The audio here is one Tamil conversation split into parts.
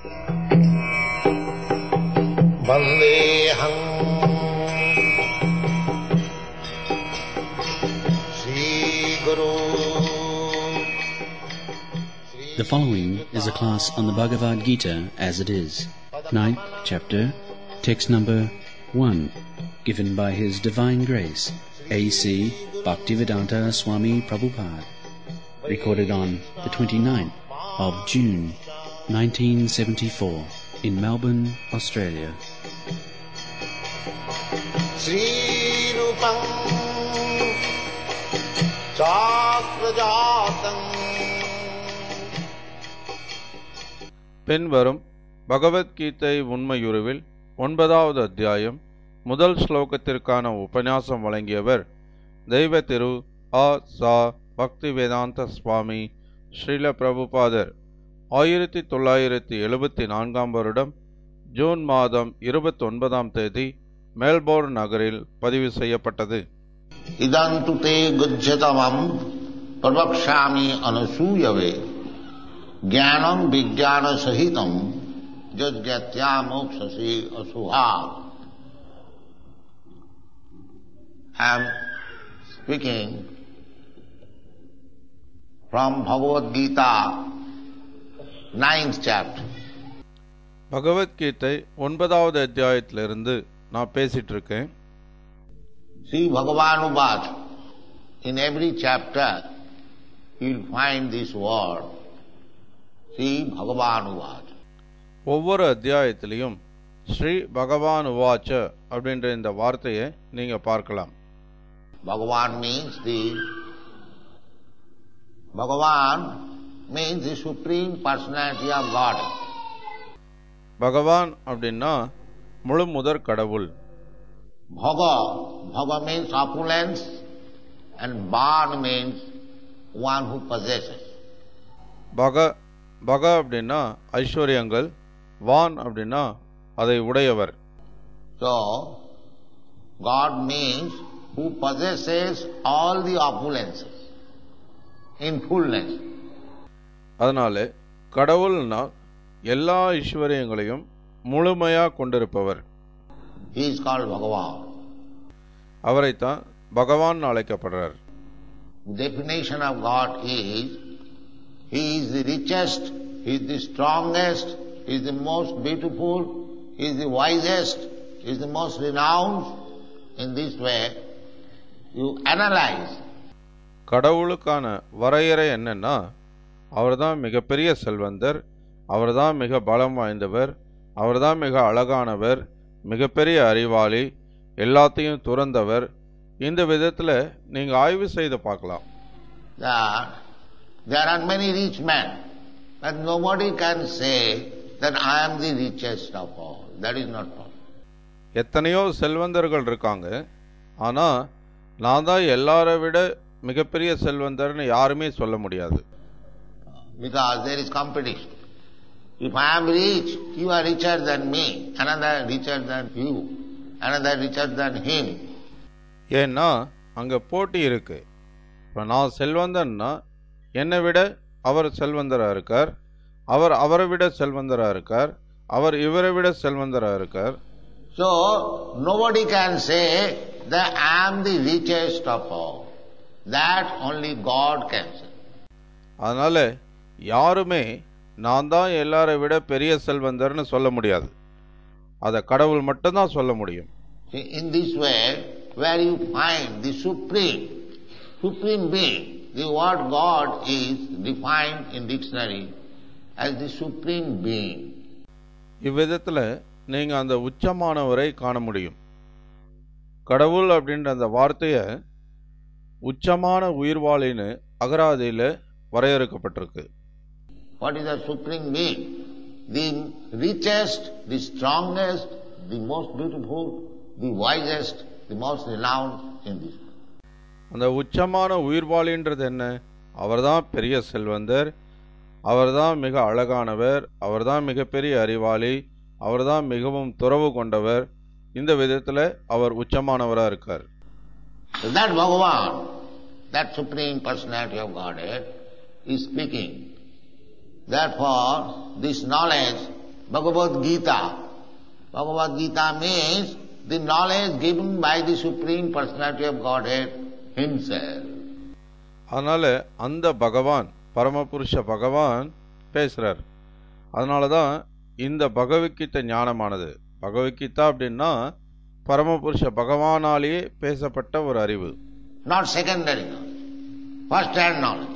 वन्देऽहम् श्रीगुरु The following is a class on the Bhagavad Gita as it is, ninth chapter, text number 1, given by His Divine Grace, A.C. Bhaktivedanta Swami Prabhupada, recorded on the 29th of June 1974 in Melbourne, Australia. श्रीरूपम् चाक्रजातम् பின்வரும் பகவத்கீதை உண்மையுருவில் ஒன்பதாவது அத்தியாயம் முதல் ஸ்லோகத்திற்கான உபன்யாசம் வழங்கியவர் தெய்வ திரு ஆ சா பக்தி வேதாந்த சுவாமி ஸ்ரீல பிரபுபாதர் ஆயிரத்தி தொள்ளாயிரத்தி எழுபத்தி நான்காம் வருடம் ஜூன் மாதம் இருபத்தொன்பதாம் தேதி மெல்போர்ன் நகரில் பதிவு செய்யப்பட்டது इदम् तु ते गुज्यतमम् प्रवक्ष्यामि अनसूयवे ज्ञानम् विज्ञानसहितम् यज्ञत्या मोक्षसि अशुभा I am speaking from Bhagavad Gita, ninth chapter. Bhagavad Gita ஒன்பதாவது அத்தியாயத்திலிருந்து நான் பேசிட்டு இருக்கேன் See Bhagavan Uvacha. In every chapter, you'll find this word. See Bhagavan Uvacha. ஒவ்வொரு அத்தியாயத்திலையும் ஸ்ரீ பகவான் உவாச்ச அப்படின்ற இந்த வார்த்தையை நீங்க பார்க்கலாம் Bhagavan means the Bhagavan means the supreme personality of God. பகவான் அப்படின்னா முழு முதற் கடவுள் Bhaga, Bhaga means opulence and Ban means one who possesses. பக பக அப்படின்னா ஐஸ்வர்யங்கள் வான் அப்படின்னா அதை உடையவர் So, God means who possesses all the opulences in fullness. அதனால கடவுள்னா எல்லா ஐஸ்வர்யங்களையும் முழுமையா கொண்டிருப்பவர் He is called Bhagavan. அவரைத்தான் பகவான் அழைக்கப்படுறார் definition of God is He is the richest, He is the strongest, He is the most beautiful, He is the wisest, He is the most renowned. In this way, you analyze கடவுளுக்கான வரையறை என்னன்னா அவர்தான் மிகப்பெரிய செல்வந்தர் அவர்தான் மிக பலம் வாய்ந்தவர் அவர்தான் மிக அழகானவர் மிகப்பெரிய அறிவாளி எல்லாத்தையும் துறந்தவர் இந்த விதத்துல நீங்க ஆய்வு செய்து பார்க்கலாம் that there are many rich men, but nobody can say that I am the richest of all. That is not possible. எத்தனையோ செல்வந்தர்கள் இருக்காங்க ஆனா நான் தான் எல்லாரை விட மிகப்பெரிய செல்வந்தர்னு யாருமே சொல்ல முடியாது Because there is competition. If I am rich, you are richer than me, another richer than you, another richer than him. ஏன்னா அங்க போட்டி இருக்கு இப்போ நான் செல்வந்தன்னா என்னை விட அவர் செல்வந்தரா இருக்கார் அவர் அவரை விட செல்வந்தரா இருக்கார் அவர் இவரை விட செல்வந்தரா இருக்கார் So nobody can say that I am the richest of all. That only God can say. அதனால யாருமே நான் தான் எல்லாரை விட பெரிய செல்வந்தர்னு சொல்ல முடியாது அதை கடவுள் மட்டும்தான் சொல்ல முடியும் See, in this way, where you find the supreme, supreme being, the word God is defined in dictionary as the supreme being. இவ்விதத்துல நீங்க அந்த உச்சமானவரை காண முடியும் கடவுள் அப்படின்ற அந்த வார்த்தைய உச்சமான உயிர்வாளின்னு அகராதியில வரையறுக்கப்பட்டிருக்கு What is the supreme being? The richest, the strongest, the most beautiful, the wisest, the most renowned in this world. அந்த உச்சமான உயிர்வாளின்றது என்ன அவர்தான் பெரிய செல்வந்தர் அவர்தான் மிக அழகானவர் அவர்தான் மிகப்பெரிய அறிவாளி அவர்தான் மிகவும் துறவு கொண்டவர் இந்த விதத்துல அவர் உச்சமானவரா இருக்கார் So that Bhagavan, that supreme personality of Godhead, is speaking. Therefore, this knowledge Bhagavad Gita. Bhagavad Gita means the knowledge given by the Supreme Personality of Godhead Himself. அதனால அந்த பகவான் பரமபுருஷ பகவான் பேசுறார் அதனால தான் இந்த பகவத்கீதை ஞானமானது பகவத்கீதா அப்படின்னா பரமபுருஷ பகவானாலேயே பேசப்பட்ட ஒரு அறிவு not secondary knowledge, first hand knowledge.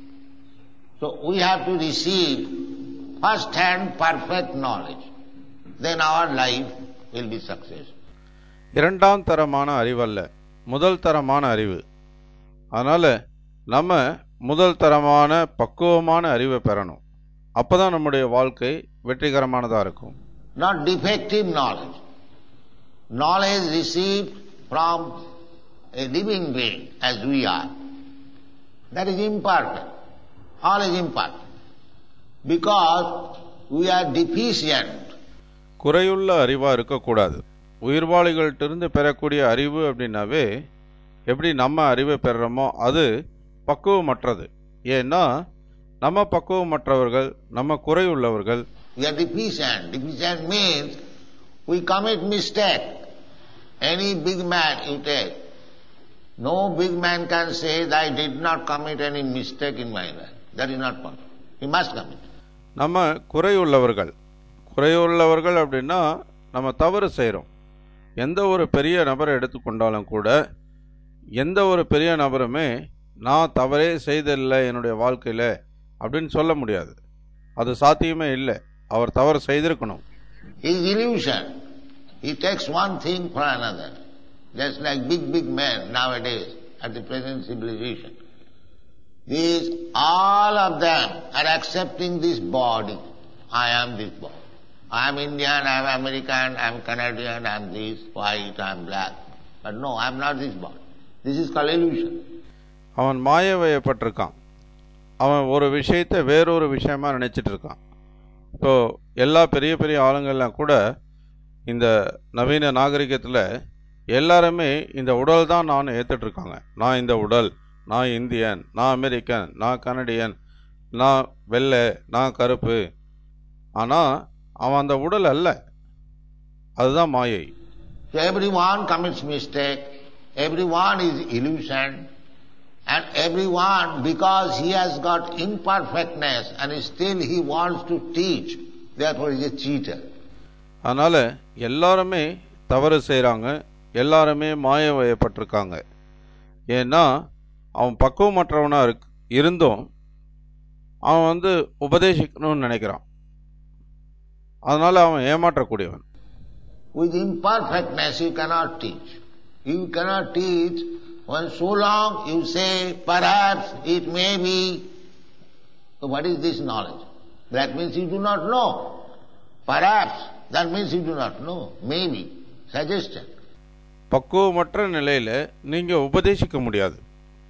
So we have to receive first hand perfect knowledge. Then our life will be successful. இரண்டாம் தரமான அறிவல்ல முதல் தரமான அறிவு அதனால நம்ம முதல் தரமான பக்குவமான அறிவை பெறணும் அப்பதான் நம்முடைய வாழ்க்கை வெற்றிகரமானதா இருக்கும் Not defective knowledge. Knowledge received from a living being as we are. That is imperfect. All is imperfect. Because we are deficient குறையுள்ள அறிவா இருக்கக்கூடாது உயிர்வாளிகள்ட்டிருந்து பெறக்கூடிய அறிவு அப்படின்னாவே எப்படி நம்ம அறிவை பெறுறோமோ அது பக்குவமற்றது ஏன்னா நம்ம பக்குவமற்றவர்கள் நம்ம குறையுள்ளவர்கள் We are deficient. Deficient means we commit mistake. Any big man you take, no big man can say that I did not commit any mistake in my life. That is not possible. He must commit. நம்ம குறையுள்ளவர்கள் குறையுள்ளவர்கள் அப்படின்னா நம்ம தவறு செய்கிறோம் எந்த ஒரு பெரிய நபரை எடுத்துக்கொண்டாலும் கூட எந்த ஒரு பெரிய நபருமே நான் தவறே செய்தில்லை என்னுடைய வாழ்க்கையில் அப்படின்னு சொல்ல முடியாது அது சாத்தியமே இல்லை அவர் தவறு செய்திருக்கணும் His illusion. He takes one thing for another. Just like big, big men nowadays at the present civilization. These, all of them are accepting this body. I am this body. I am Indian, I am American, I am Canadian, I am this, white, I am black. But no, I am not this body. This is called illusion. அவன் மாயவயப்பட்டிருக்கான் அவன் ஒரு விஷயத்தை வேறொரு விஷயமா நினைச்சிட்டு இருக்கான் இப்போ எல்லா பெரிய பெரிய ஆளுங்கள்லாம் கூட இந்த நவீன நாகரிகத்தில் எல்லாருமே இந்த உடல் தான் நான் ஏத்துட்டு இருக்காங்க நான் இந்த உடல் நான் இந்தியன் நான் அமெரிக்கன் நான் கனடியன் நான் வெள்ளை நான் கருப்பு ஆனால் அவன் அந்த உடல் அல்ல அதுதான் மாயை So everyone commits mistake, everyone is illusion, and everyone, because he has got imperfectness and still he wants to teach, therefore he is a cheater. அதனால் எல்லாருமே தவறு செய்கிறாங்க எல்லாருமே மாய வயப்பட்டிருக்காங்க ஏன்னா அவன் பக்குவமற்றவனாக இருக்கு இருந்தும் அவன் வந்து உபதேசிக்கணும்னு நினைக்கிறான் அதனால் அவன் ஏமாற்றக்கூடியவன் With imperfectness you cannot teach. You cannot teach when so long you say, perhaps it may be. So what is this knowledge? That means you do not know. Perhaps, that means you do not know. Maybe, suggestion. பக்குவமற்ற நிலையில் நீங்கள் உபதேசிக்க முடியாது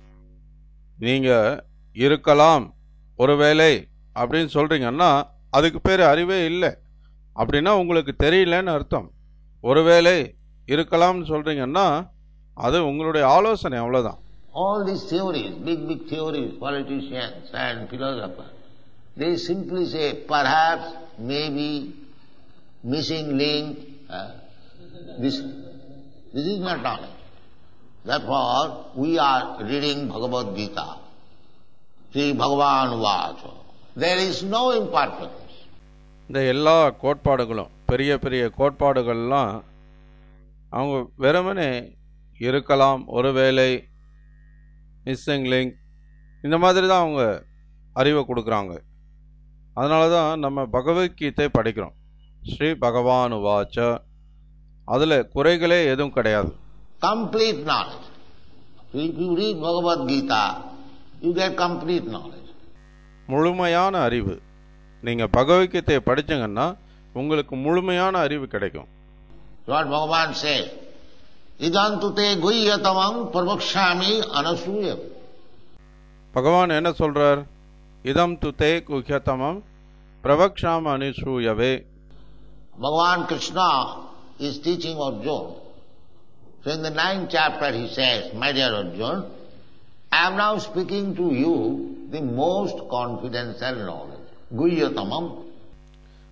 நீங்கள் இருக்கலாம் ஒருவேளை அப்படின்னு சொல்கிறீங்கன்னா அதுக்கு பேர் அறிவே இல்லை அப்படின்னா உங்களுக்கு தெரியலன்னு அர்த்தம் ஒருவேளை இருக்கலாம்னு சொல்கிறீங்கன்னா அது உங்களுடைய ஆலோசனை அவ்வளோதான் All these theories, big, big theories, politicians and philosophers, they simply say, perhaps, maybe, missing link, uh, this, this is not knowledge. Therefore, we are reading Bhagavad Gita. Sri Bhagavan Vacha. There is no imperfectness. இந்த எல்லா கோட்பாடுகளும் பெரிய பெரிய கோட்பாடுகள்லாம் அவங்க வெறுமனே இருக்கலாம் ஒருவேளை மிஸ்ஸிங் லிங்க் இந்த மாதிரி தான் அவங்க அறிவை கொடுக்குறாங்க அதனால தான் நம்ம பகவத்கீதை படிக்கிறோம் ஸ்ரீ பகவான் வாச்ச அதில் குறைகளே எதுவும் கிடையாது Complete knowledge. If you read Bhagavad Gita, you get complete knowledge. முழுமையான அறிவு நீங்கள் பகவத்கீதையை படிச்சீங்கன்னா உங்களுக்கு முழுமையான அறிவு கிடைக்கும் What Bhagavan says, Idantu te guhyatamam pravakshami anasuyam. பகவான் என்ன சொல்றார் இதம் துதே குஹ்யதமம் பிரவக்ஷாம் அனுசூயவே Bhagavan Krishna is teaching Arjuna. So in the ninth chapter he says, My dear Arjuna, I am now speaking to you the most confidential knowledge. Guhyatamam.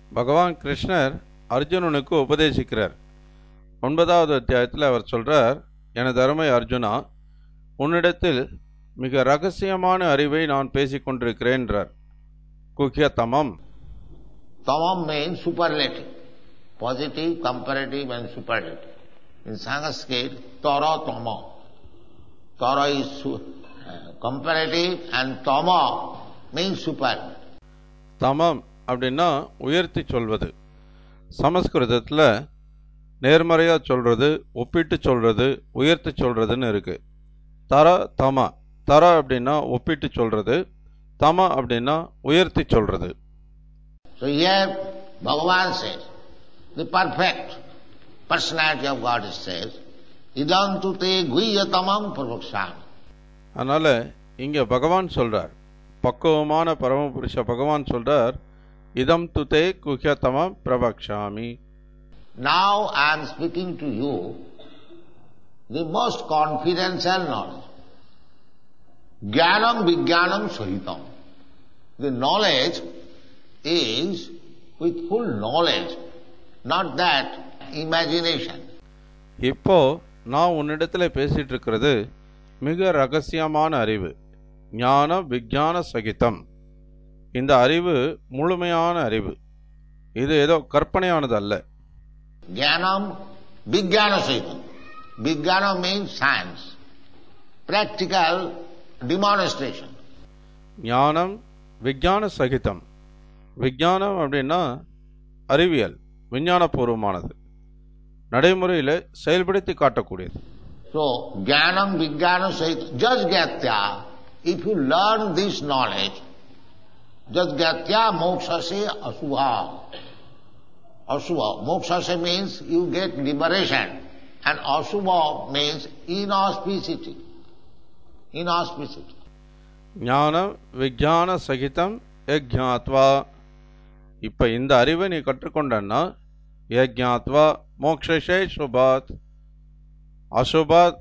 பகவான் கிருஷ்ணர் அர்ஜுனனுக்கு உபதேசிக்கிறார் ஒன்பதாவது அத்தியாயத்தில் அவர் சொல்றார் எனது அருமை அர்ஜுனா உன்னிடத்தில் மிக ரகசியமான அறிவை நான் பேசிக் கொண்டிருக்கிறேன்றார் குக்கியத்தமம் Tamam means superlative. Positive, comparative and superlative. In Sanskrit, tara tama. Tara is su- uh, comparative and tama means superlative. தமம் அப்படின்னா உயர்த்தி சொல்வது சமஸ்கிருதத்தில் நேர்மறையாக சொல்கிறது ஒப்பிட்டு சொல்கிறது உயர்த்தி சொல்கிறதுன்னு இருக்குது தர தம தர அப்படின்னா ஒப்பிட்டு சொல்கிறது தம அப்படின்னா உயர்த்தி சொல்கிறது So here Bhagavan says, the perfect personality of God says, idam tu te guhyatamam pravakshami. அதனால் இங்கே பகவான் சொல்கிறார் பக்குவமான பரமபுருஷ பகவான் சொல்கிறார் இதம் துதே குஹ்யதமம் பிரபக்ஷாமி Now I am speaking to you the most confidential knowledge. Jnanam vijnanam sahitam. The knowledge is with full knowledge, not that imagination. இப்போ நான் உன்னிடத்தில் பேசிட்டு இருக்கிறது மிக ரகசியமான அறிவு ஞான விஞ்ஞான சகிதம் இந்த அறிவு முழுமையான அறிவு இது ஏதோ கற்பனையானது அல்ல Jnanam vijnana sahitam. Vijnana means science, practical demonstration. ஞானம் விஞ்ஞான சகிதம் விஞ்ஞானம் அப்படின்னா அறிவியல் விஞ்ஞானபூர்வமானது நடைமுறையில் செயல்படுத்தி காட்டக்கூடியது So, jnanam vijnana sahitam, just gyatya, if you learn this knowledge, just gyatya mokshase asubha. Asubha, mokshase means you get liberation, and asubha means inauspicity. Inauspicity. ஞானம் விஞ்ஞான சகிதம் யஜ்ஞாத்வா இப்போ இந்த அறிவை நீ கற்றுக்கொண்டன்னா யஜ்ஞாத்வா மோக்ஷே சுபாத் அசுபாத்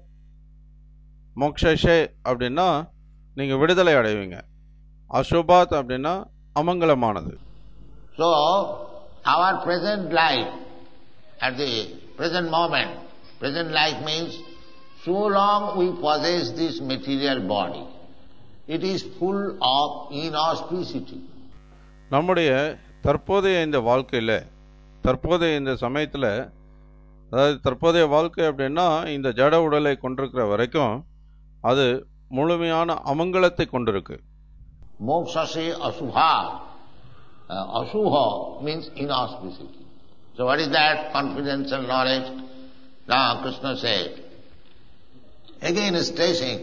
மோக்ஷே அப்படின்னா நீங்கள் விடுதலை அடைவீங்க அசுபாத் அப்படின்னா அமங்கலமானது So, our present life, at the present moment, present life means so long we possess this material body, it is full of inauspicity. நம்முடைய தற்போதைய இந்த வாழ்க்கையில் தற்போதைய இந்த சமயத்தில் அதாவது தற்போதைய வாழ்க்கை அப்படின்னா இந்த ஜட உடலை கொண்டிருக்கிற வரைக்கும் அது முழுமையான அமங்கலத்தை கொண்டிருக்கு Mokshase asubha. Uh, asubha means inauspicity. So what is that confidential knowledge? Now Krishna said, again stressing,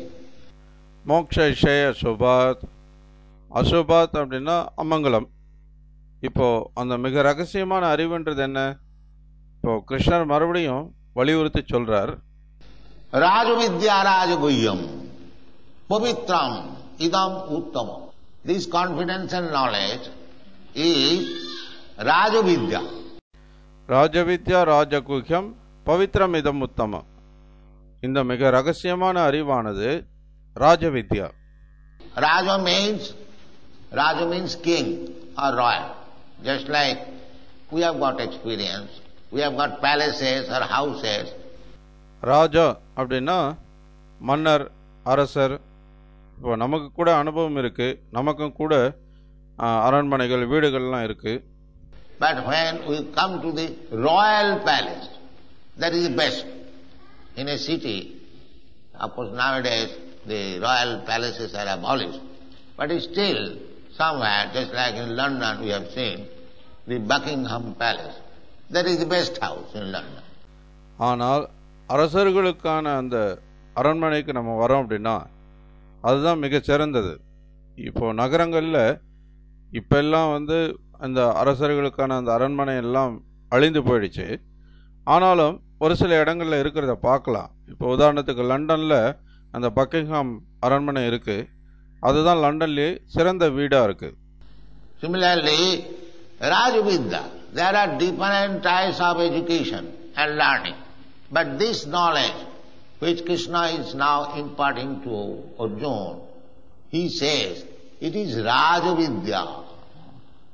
மோக்ஷே அசுபாத் அசுபாத் அப்படின்னா அமங்கலம் இப்போ அந்த மிக ரகசியமான அறிவுன்றது என்ன இப்போ கிருஷ்ணர் மறுபடியும் வலியுறுத்தி சொல்றார் Rajavidya Rajaguhyam, Pavitram, Idam Uttamam. This confidential knowledge is Rajavidya. ராஜவித்யா ராஜகுஹ்யம் பவித்ரமிதம் உத்தமம் இந்த மிக ரகசியமான அறிவானது ராஜவித்யா Raja means, Raja means king or royal. Just like we have got experience, we have got palaces or houses. ராஜா அப்படின்னா மன்னர் அரசர் இப்போ நமக்கு கூட அனுபவம் இருக்கு நமக்கும் கூட ஆ, அரண்மனைகள் வீடுகள்லாம் இருக்கு But when we come to the royal palace, that is the best. In a city, of course nowadays the royal palaces are abolished, but still somewhere, just like in London we have seen, the Buckingham Palace, that is the best house in London. ஆனால் அரசர்களுக்கான அந்த அரண்மனைக்கு நம்ம வரோம் அப்படின்னா அதுதான் மிகச் சிறந்தது இப்போ நகரங்களில் இப்பெல்லாம் வந்து அந்த அரசர்களுக்கான அந்த அரண்மனை எல்லாம் அழிந்து போயிடுச்சு ஆனாலும் ஒரு சில இடங்களில் இருக்கிறத பார்க்கலாம் இப்போ உதாரணத்துக்கு லண்டனில் அந்த பக்கிங்ஹாம் அரண்மனை இருக்குது அதுதான் லண்டன்லேயே சிறந்த வீடாக இருக்குது Similarly, Rajavidya, there are different types of education and learning. But this knowledge which Krishna is now imparting to Arjuna, he says, it is Rajavidya.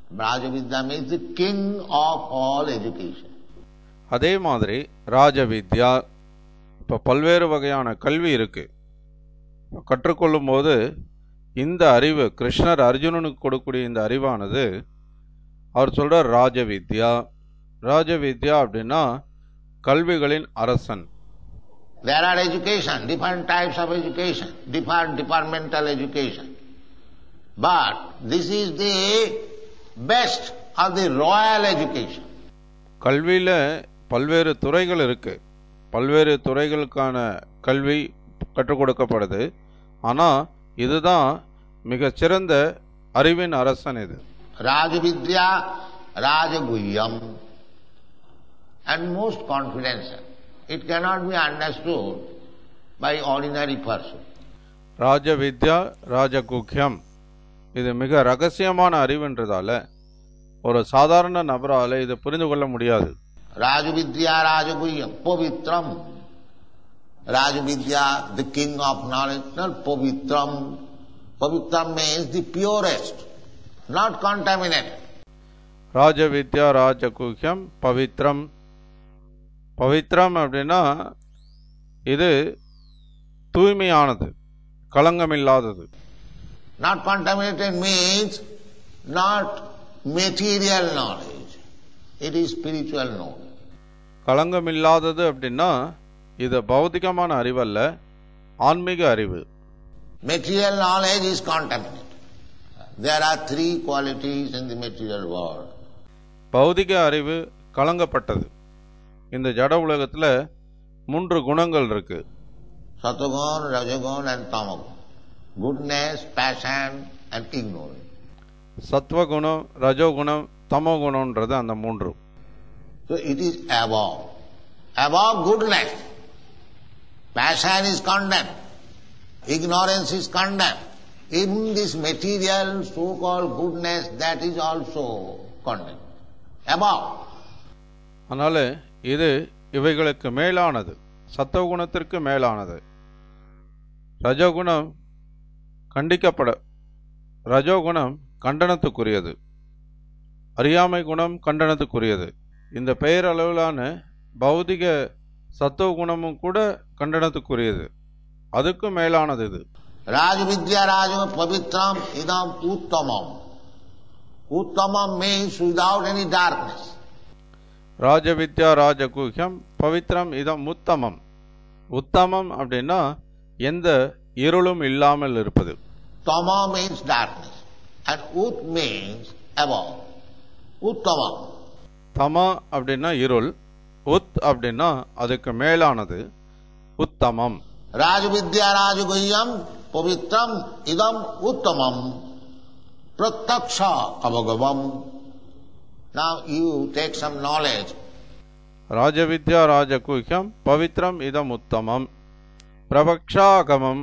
Rajavidya means the king of all education. அதே மாதிரி ராஜவித்யா இப்போ பல்வேறு வகையான கல்வி இருக்கு இப்ப கற்றுக்கொள்ளும் போது இந்த அறிவு கிருஷ்ணர் அர்ஜுனனுக்கு கொடுக்கக்கூடிய இந்த அறிவானது அவர் சொல்றார் ராஜவித்யா ராஜவித்யா அப்படின்னா கல்விகளின் அரசன் There are education, different types of education, different departmental education. But this is the best of the royal education. கல்வியில் பல்வேறு துறைகள் இருக்கு பல்வேறு துறைகளுக்கான கல்வி கற்றுக் கொடுக்கப்படுது ஆனால் இதுதான் மிகச்சிறந்த அறிவின் அரசன் இது Rajavidya, Rajaguhyam, and most confidential. It cannot be understood by ordinary person. ராஜவித்யா ராஜகுக்கியம் இது மிக ரகசியமான அறிவுன்றதால ஒரு சாதாரண நபரால் இதை புரிந்து கொள்ள முடியாது Rajavidya, Rajaguhyam, Pavitram. Rajavidya, the king of knowledge, not Pavitram. Pavitram means the purest, not contaminated. ராஜவித்யா ராஜகுக்கியம் பவித்ரம் பவித்ரம் அப்படின்னா இது தூய்மையானது களங்கமில்லாதது Not contaminated means not material knowledge. It is spiritual knowledge. களங்கமில்லாதது அப்படின்னா இது பௌதிகமான அறிவல்ல ஆன்மீக அறிவு Material knowledge is contaminated. There are three qualities in the material world. பௌதிக அறிவு கலங்கப்பட்டது இந்த ஜட உலகத்துல மூன்று குணங்கள் இருக்கு Satagun, Rajagun and Tamagun. Goodness, passion and ignorance. சத்வகுணம் ரஜோகுணம் தமோகுணம்ன்றது அந்த மூன்று So it is above. Above goodness. Passion is condemned. Ignorance is condemned. Even this material so-called goodness, that is also condemned. Above. அதனால இது இவைகளுக்கு மேலானது சத்துவகுணத்திற்கு மேலானது ரஜோகுணம் கண்டிக்கப்பட ரஜோகுணம் கண்டனத்துக்குரியது அறியாமை குணம் கண்டனத்துக்குரியது இந்த பெயரளவிலான பௌதிக சத்துவ குணமும் கூட கண்டனத்துக்குரியது அதுக்கும் மேலானது இது Rajvidya Rajam Pavitram Idam Uttamam. Uttamam means without any darkness. ராஜவித்யா ராஜகுஹ்யம் பவித்ரம் இதம் உத்தமம் உத்தமம் அப்படின்னா எந்த இருளும் இல்லாமல் இருப்பது Tama means darkness. And Ut means above. Uttamam. தம அப்படின்னா இருள் உத் அப்படின்னா அதுக்கு மேலானது உத்தமம் Rajvidya Rajaguhyam Pavitram Idam Uttamam Pratyaksha Avagavam. Now you take some knowledge. ராஜவித்யா ராஜகுஹ்யம் பவித்ரம் இதம் உத்தமம் பிரபக்ஷாகமம்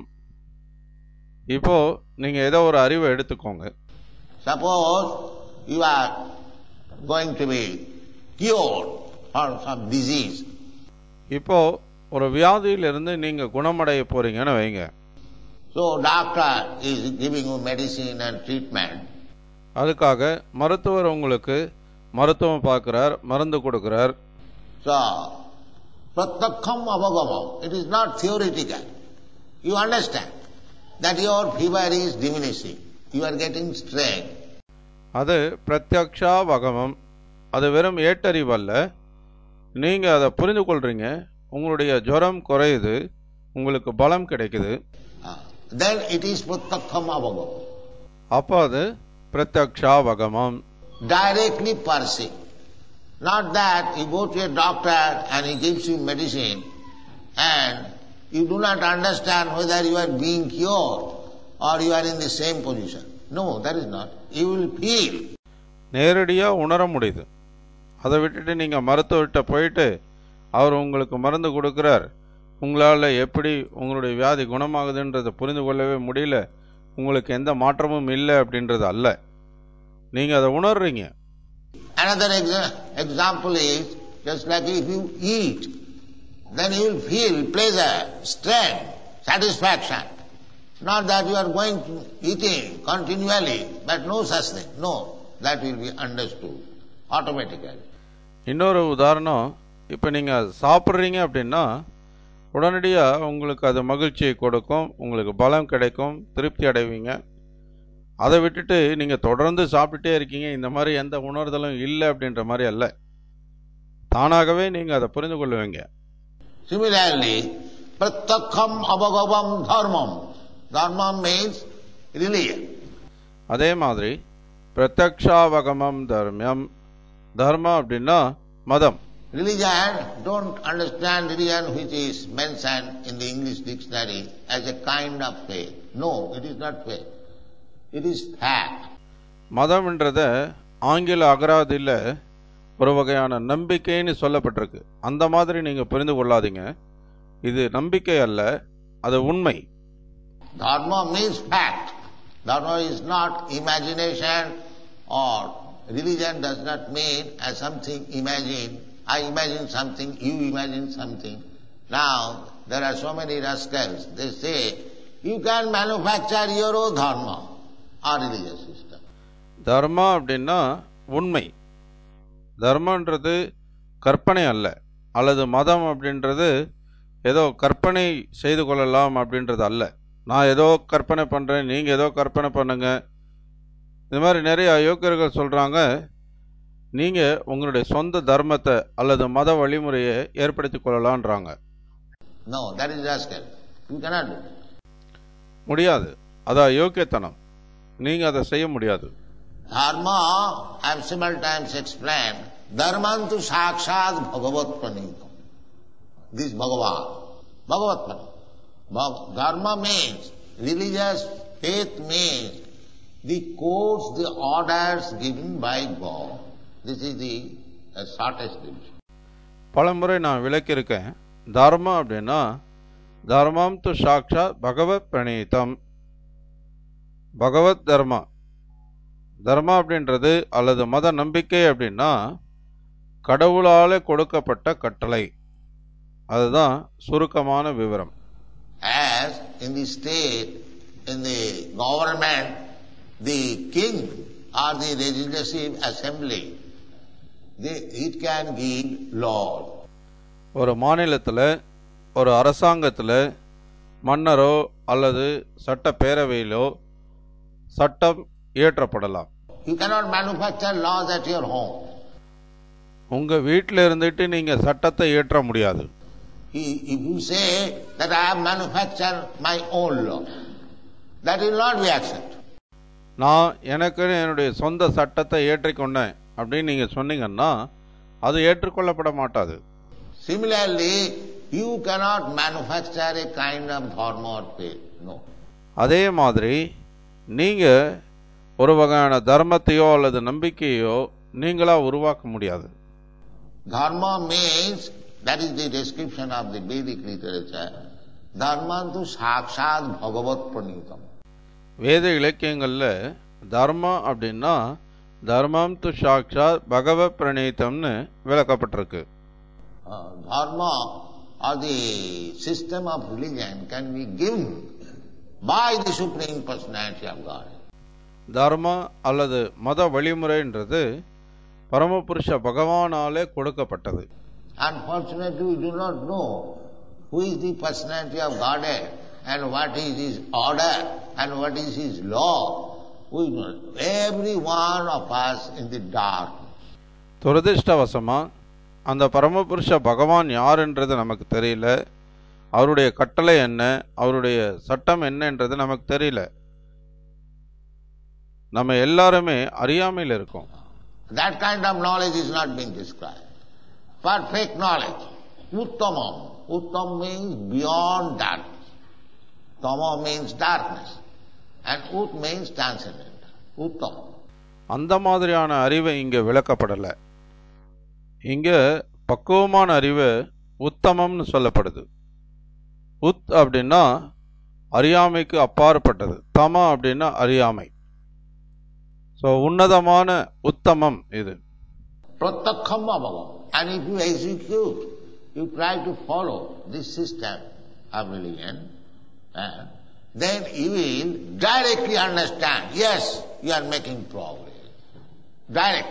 இப்போ நீங்க ஏதோ ஒரு அறிவை எடுத்துக்கோங்க Suppose you are going to be cured for some disease. இப்போ ஒரு வியாதியிலிருந்து நீங்க குணமடைய போறீங்கன்னு வைங்க So doctor is giving you medicine and treatment. அதுக்காக மருத்துவர் உங்களுக்கு மருத்துவம் பார்க்கிறார் மருந்து கொடுக்கிறார் So pratyaksham avagamam. It is not theoretical. You understand that your fever is diminishing. You are getting strength. அது பிரத்யக்ஷா வகமம் அது வெறும் ஏட்டறிவல்ல நீங்க அதை புரிந்து கொள்றீங்க உங்களுடைய ஜுரம் குறையுது உங்களுக்கு பலம் கிடைக்குது Ah, then it is pratyaksham avagamam. அப்போ அது பிரத்யக்ஷா வகமம் Directly perceive. Not that you go to a doctor and he gives you medicine and you do not understand whether you are being cured or you are in the same position. No, that is not. You will feel. நேரடியாக உணர முடியுது அதை விட்டுட்டு நீங்கள் மருத்துவர்கிட்ட போயிட்டு அவர் உங்களுக்கு மருந்து கொடுக்குறார் உங்களால் எப்படி உங்களுடைய வியாதி குணமாகுதுன்றதை புரிந்து கொள்ளவே முடியல உங்களுக்கு எந்த மாற்றமும் இல்லை அப்படின்றது அல்ல நீங்கள் அதை உணர்றீங்க Another exa- example is just like if you eat, then you will feel pleasure, strength, satisfaction. Not that you are going to eating continually, but no such thing. No. that will be understood automatically. இன்னொரு உதாரணம் இப்போ நீங்கள் சாப்பிட்றீங்க அப்படின்னா உடனடியாக உங்களுக்கு அது மகிழ்ச்சியை கொடுக்கும் உங்களுக்கு பலம் கிடைக்கும் திருப்தி அடைவீங்க அதை விட்டுட்டு நீங்கள் தொடர்ந்து சாப்பிட்டுட்டே இருக்கீங்க இந்த மாதிரி எந்த உணர்தலும் இல்லை அப்படின்ற மாதிரி அல்ல தானாகவே நீங்கள் அதை புரிந்து கொள்ளுவீங்க Similarly, pratyakham avagavam dharmam. Dharma means religion. அதே மாதிரி பிரத்யக்ஷாவகமம் தர்மியம் தர்மா அப்படின்னா மதம் Religion, don't understand religion which is mentioned in the English dictionary as a kind of faith. No, it is not faith. It is fact. மதம்ன்றத ஆங்கில அகராதியில் ஒரு வகையான நம்பிக்கைன்னு சொல்லப்பட்டிருக்கு அந்த மாதிரி நீங்கள் புரிந்து கொள்ளாதீங்க இது நம்பிக்கை அல்ல அது உண்மை Dharma means fact. Dharma is not imagination or religion does not mean as something imagined. I imagine something, you imagine something. Now, there are so many rascals. They say, you can manufacture your own dharma or religious system. தர்மா அப்படின்னா உண்மை தர்மன்றது கற்பனை அல்ல அல்லது மதம் அப்படின்றது ஏதோ கற்பனை செய்து கொள்ளலாம் அப்படின்றது அல்ல நான் ஏதோ கற்பனை பண்ணுறேன் நீங்கள் ஏதோ கற்பனை பண்ணுங்க இது மாதிரி நிறைய யோக்கியர்கள் சொல்கிறாங்க நீங்கள் உங்களுடைய சொந்த தர்மத்தை அல்லது மத வழிமுறையை ஏற்படுத்தி கொள்ளலான்றாங்க No, that is rascal. You cannot do. முடியாது அதான் யோக்கியத்தனம் நீங்கள் அதை செய்ய முடியாது Dharma, I have several times explained, dharmantu sakshat bhagavat panitam. This Bhagavan, Bhagavat panitam. Bhag- Dharma means, religious faith means the codes, the orders given by God. This is the uh, shortest division. பலமுறை நான் விளக்கியிருக்கேன் தர்மம் அப்படின்னா தர்மம் து சாக்ஷாத் பகவத் பிரணீதம் பகவத் தர்மா தர்மா அப்படின்றது அல்லது மத நம்பிக்கை அப்படின்னா கடவுளால் கொடுக்கப்பட்ட கட்டளை அதுதான் சுருக்கமான விவரம் As in the state, in the government, the king or the legislative assembly, they, it can give laws. ஒரு மாநிலத்தில் ஒரு அரசாங்கத்தில் மன்னரோ அல்லது சட்டப்பேரவையிலோ சட்டம் இயற்றப்படலாம் You cannot manufacture laws at your home. உங்கள் வீட்டில் இருந்துட்டு நீங்கள் சட்டத்தை இயற்ற முடியாது He- If you say that I have manufactured my own law, that will not be accepted. நான் எனக்குன்னு என்னுடைய சொந்த சட்டத்தை ஏற்றிக்கொண்டேன் அப்படின்னு நீங்கள் சொன்னீங்கன்னா அது ஏற்றுக்கொள்ளப்பட மாட்டாது Similarly, you cannot manufacture a kind of dharma or faith. No. அதே மாதிரி நீங்கள் ஒரு வகையான தர்மத்தையோ அல்லது நம்பிக்கையோ நீங்களாக உருவாக்க முடியாது Dharma means, that is the description of the Vedic literature, dharmantu sakshat bhagavat pranitam. வேத இலக்கியங்களில் தர்மா அப்படின்னா தர்மம் து சாக்ஷாத் பகவத் பிரணீதம்னு விளக்கப்பட்டிருக்கு Uh, dharma or the system of religion can be given by the Supreme Personality of God. தர்மா அல்லது மத வழிமுறைன்றது பரமபுருஷ பகவானாலே கொடுக்கப்பட்டது Unfortunately, we do not know who is the personality of Godhead and what is his order and what is his law. We do not. Every one of us in the dark. துரதிர்ஷ்டவசமா அந்த பரமபுருஷ பகவான் யாருன்றது நமக்கு தெரியல அவருடைய கட்டளை என்ன அவருடைய சட்டம் என்னன்றது நமக்கு தெரியல நம்ம எல்லாருமே அறியாமையில் இருக்கோம் That kind of knowledge is not being described. Perfect knowledge. Uttamam. Uttam means beyond darkness. Tama means darkness. And Ut means transcendent. Uttam. அந்த மாதிரியான அறிவை இங்கே விளக்கப்படலை இங்கே பக்குவமான அறிவு உத்தமம்னு சொல்லப்படுது உத் அப்படின்னா அறியாமைக்கு அப்பாற்பட்டது தம அப்படின்னா அறியாமை ஸோ உன்னதமான உத்தமம் இது Pratyakham abhavam. And if you execute, you try to follow this system of religion, eh, then you will directly understand, yes, you are making progress. direct.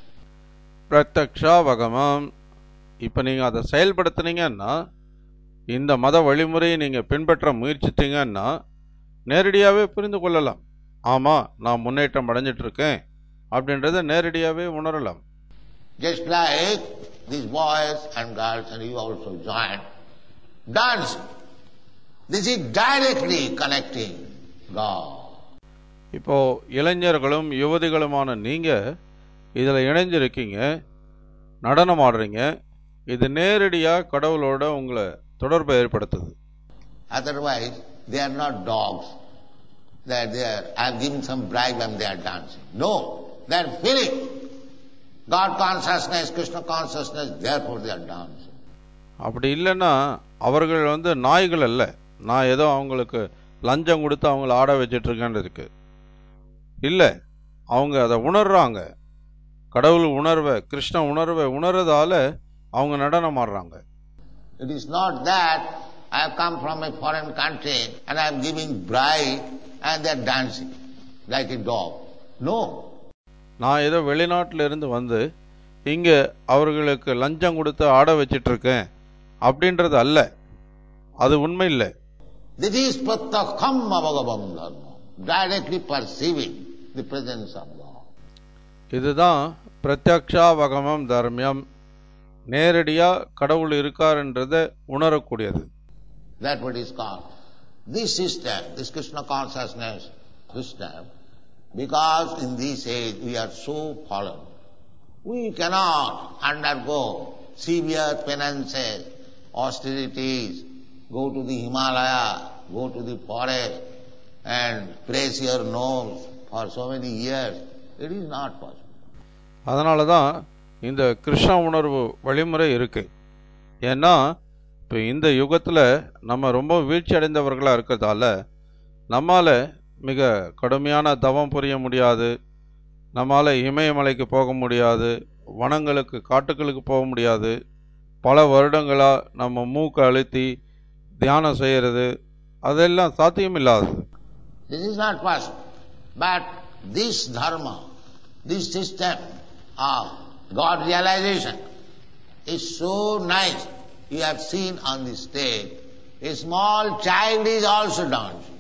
பிரத்யக்ஷாவகமம் இப்போ நீங்கள் அதை செயல்படுத்துனீங்கன்னா இந்த மத வழிமுறையை நீங்கள் பின்பற்ற முயற்சித்தீங்கன்னா நேரடியாகவே புரிந்து கொள்ளலாம் ஆமாம் நான் முன்னேற்றம் அடைஞ்சிட்டு இருக்கேன் அப்படின்றத நேரடியாகவே உணரலாம் Just like these boys and girls, and you also join, dance. This is directly connecting God. இப்போ இளைஞர்களும் யுவதிகளுமான நீங்கள் இதில் இணைஞ்சிருக்கீங்க நடனம் ஆடுறீங்க இது நேரடியாக கடவுளோட உங்களை தொடர்பை ஏற்படுத்துது Otherwise, they are not dogs. That they are, I am giving some bribe and they are dancing. No, they are feeling God consciousness, Krishna consciousness, therefore they are dancing. அப்படி இல்லைன்னா அவர்கள் வந்து நாய்கள் அல்ல நான் ஏதோ அவங்களுக்கு லஞ்சம் கொடுத்து அவங்கள ஆட வச்சிட்டு இருக்கேன்னு இருக்கு இல்லை அவங்க அதை உணர்றாங்க கடவுள் உணர்வை கிருஷ்ண உணர்வை உணர்றதால அவங்க நடனம் ஆடுறாங்க It is not that I have come from a foreign country and I am giving bribe and they are dancing like a dog. No. நான் ஏதோ வெளிநாட்டில் இருந்து வந்து இங்கே அவர்களுக்கு லஞ்சம் கொடுத்து ஆட வச்சிட்டு இருக்கேன் அப்படின்றது அல்ல அது உண்மை இல்லை This is pratyakam avagavam dharma, directly perceiving the presence of God. இதுதான் பிரத்யக்ஷாவகமம் தர்மியம் நேரடியாக கடவுள் இருக்காருன்றதை உணரக்கூடியது That's what is called. This system, this Krishna consciousness system, because in this age we are so fallen, we cannot undergo severe penances, austerities, go to the Himalaya, go to the forest and press your nose for so many years. It is not possible. அதனால தான் இந்த கிருஷ்ண உணர்வு வழிமுறை இருக்கு ஏன்னா இப்போ இந்த யுகத்தில் நம்ம ரொம்ப வீழ்ச்சி அடைந்தவர்களாக இருக்கிறதால நம்மால் மிக கடுமையான தவம் புரிய முடியாது நம்மால் இமயமலைக்கு போக முடியாது வனங்களுக்கு காட்டுகளுக்கு போக முடியாது பல வருடங்களாக நம்ம மூக்கை அழுத்தி தியானம் செய்கிறது அதெல்லாம் சாத்தியமில்லாதது This is not possible. But this dharma, this system of God realization is so nice. You have seen on the stage, a small child is also dancing.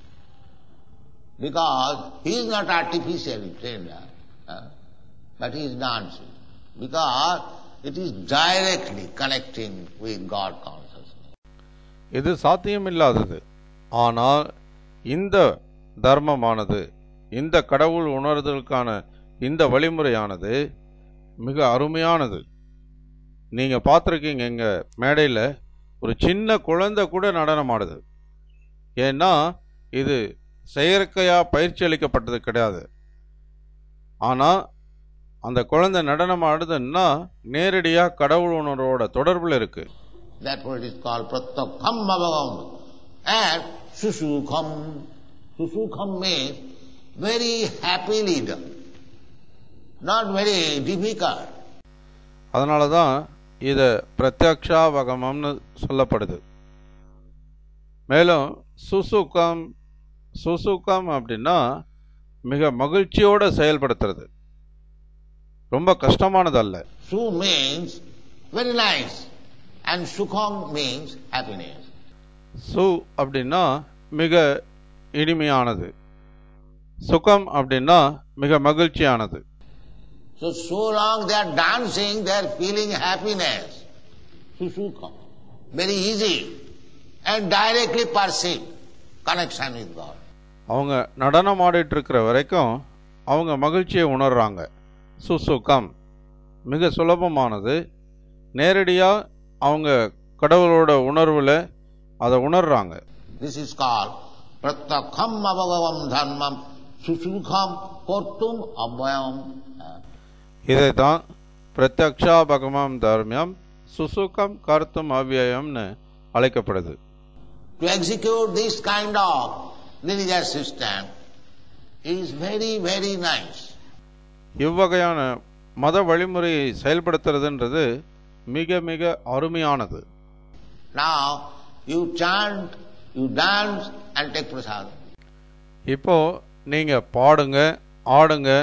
Because he is not artificially trained, uh, but he is dancing. Because it is directly connecting with God consciousness. இது சாத்தியமில்லாதது ஆனால் இந்த தர்மமானது இந்த கடவுள் உணர்தலுக்கான இந்த வழிமுறையானது மிக அருமையானது நீங்கள் பார்த்துருக்கீங்க எங்கள் மேடையில் ஒரு சின்ன குழந்தை கூட நடனம் ஆடுது ஏன்னா இது செயற்கையாக பயிற்சி அளிக்கப்பட்டது கிடையாது ஆனால் அந்த குழந்தை நடனம் ஆடுதுன்னா நேரடியாக கடவுள் உணர்வோட தொடர்பில் இருக்குது Therefore it is called pratyakam avagam. And susukham. Susukham means very happy leader. Not very difficult. அதனால தான் இதை பிரத்யக்ஷாவகமம்னு சொல்லப்படுது மேலும் சுசுக்கம் சுசுக்கம் அப்படின்னா மிக மகிழ்ச்சியோட செயல்படுத்துறது ரொம்ப கஷ்டமானது அல்ல Su means very nice. And sukham means happiness. சு அப்படின்னா மிக இனிமையானது சுகம் அப்படின்னா மிக மகிழ்ச்சியானது So, so long they are dancing, they are feeling happiness. Susukham. Very easy. And directly perceive connection with God. அவங்க நடனம் ஆடிட்டு இருக்கிற வரைக்கும் அவங்க மகிழ்ச்சியை உணர்றாங்க சுசுகம் மிக சுலபமானது நேரடியாக அவங்க கடவுளோட உணர்வில் அதை உணர்றாங்க This is called pratyakam avagavam dharmam susukham kortum abhayam. இதை தான் பிரத்யக்ஷாபகமம் தர்மியம் சுசுகம் கர்த்தும் அவ்யயம்னு அழைக்கப்படுது To execute this kind of religious system is very, very nice. இவ்வகையான மத வழிமுறையை செயல்படுத்துறதுன்றது மிக மிக அருமையானது Now, you chant, you dance and take prasadam. இப்போ நீங்க பாடுங்க ஆடுங்க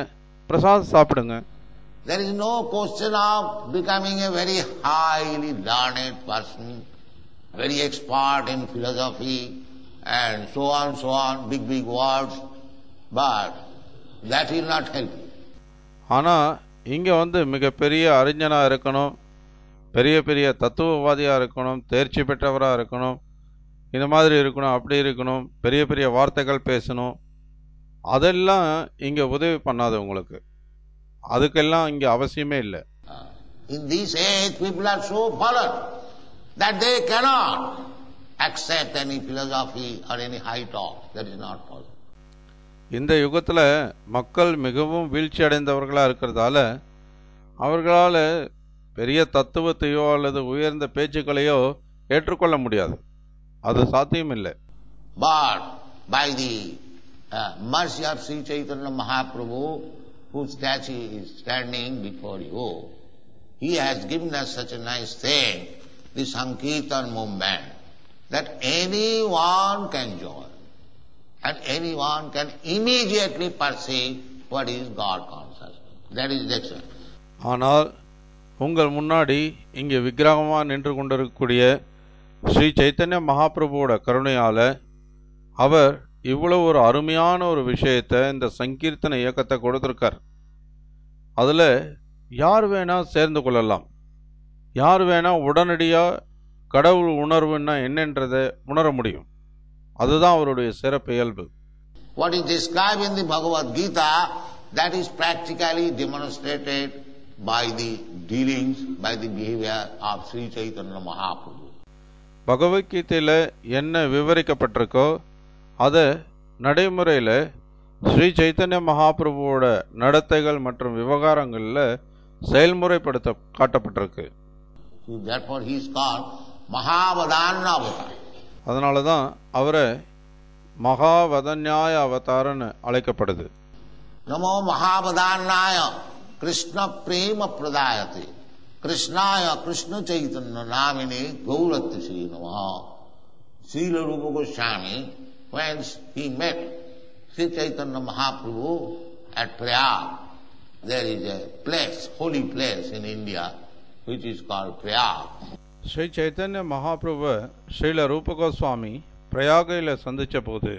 பிரசாதம் சாப்பிடுங்க There is no question of becoming a very highly learned person, very expert in philosophy, and so on, so on, big, big words, but that will not help you. ஆனால் இங்கே வந்து மிகப்பெரிய அறிஞனாக இருக்கணும் பெரிய பெரிய தத்துவவாதியாக இருக்கணும் தேர்ச்சி பெற்றவராக இருக்கணும் இந்த மாதிரி இருக்கணும் அப்படி இருக்கணும் பெரிய பெரிய வார்த்தைகள் பேசணும் அதெல்லாம் இங்கே உதவி பண்ணாது உங்களுக்கு அதுக்கெல்லாம் இங்கே அவசியமே இல்லை In this age, people are so fallen that they cannot accept any philosophy or any high talk. That is not possible. இந்த யுகத்தில் மக்கள் மிகவும் வீழ்ச்சி அடைந்தவர்களாக இருக்கிறதால அவர்களால் பெரிய தத்துவத்தையோ அல்லது உயர்ந்த பேச்சுக்களையோ ஏற்றுக்கொள்ள முடியாது அது சாத்தியமில்லை But by the uh, mercy of Sri Chaitanya Mahaprabhu, whose statue is standing before you, he has given us such a nice thing, the Sankirtan movement, that anyone can join. And anyone can immediately perceive what is God consciousness. That is the excellent. ஆனால் உங்கள் முன்னாடி இங்கே விக்கிரகமாக நின்று கொண்டிருக்கக்கூடிய ஸ்ரீ சைத்தன்ய மகாபிரபுவோட கருணையால் அவர் இவ்வளவு ஒரு அருமையான ஒரு விஷயத்தை இந்த சங்கீர்த்தன இயக்கத்தை கொடுத்துருக்கார் அதில் யார் வேணால் சேர்ந்து கொள்ளலாம் யார் வேணால் உடனடியாக கடவுள் உணர்வுன்னா என்னன்றதை உணர முடியும் அதுதான் அவருடைய சிறப்பு இயல்பு What is described in the Bhagavad Gita, that is practically demonstrated by the dealings, by the behavior of Sri Chaitanya Mahaprabhu. பகவத்கீதையில் என்ன விவரிக்கப்பட்டிருக்கோ அதை நடைமுறையில் ஸ்ரீ சைத்தன்ய மகாபிரபுவோட நடத்தைகள் மற்றும் விவகாரங்களில் செயல்முறைப்படுத்த காட்டப்பட்டிருக்கு So therefore he is called Mahavadana Avatar. அதனால தான் அவரை மகாவதன்யாய அவதாரன்னு அழைக்கப்படுது Namo Mahavadannaya Krishna Prema Pradayate Krishnaya Krishna Chaitanya Namine Gaurati Sri Namaha. Srila Rupa Goswami, when he met Sri Chaitanya Mahaprabhu at Prayag, there is a place, holy place in India, which is called Prayag. Sri Chaitanya Mahaprabhu Srila Rupa Goswami பிரயாகையில் சந்தித்த போது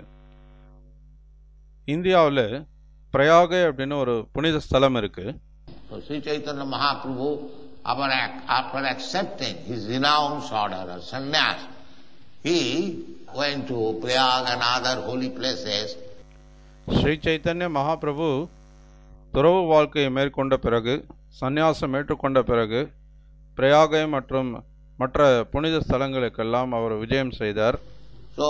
இந்தியாவில் பிரயாகை அப்படின்னு ஒரு புனித ஸ்தலம் இருக்குது So Sri Chaitanya Mahaprabhu, after, ac- after accepting his renounced order or sannyas, he went to Prayag and other holy places Sri Chaitanya Mahaprabhu துறவு வாழ்க்கையை மேற்கொண்ட பிறகு சந்நியாசம் ஏற்றுக்கொண்ட பிறகு பிரயாகை மற்றும் மற்ற புனித ஸ்தலங்களுக்கெல்லாம் அவர் விஜயம் செய்தார் So,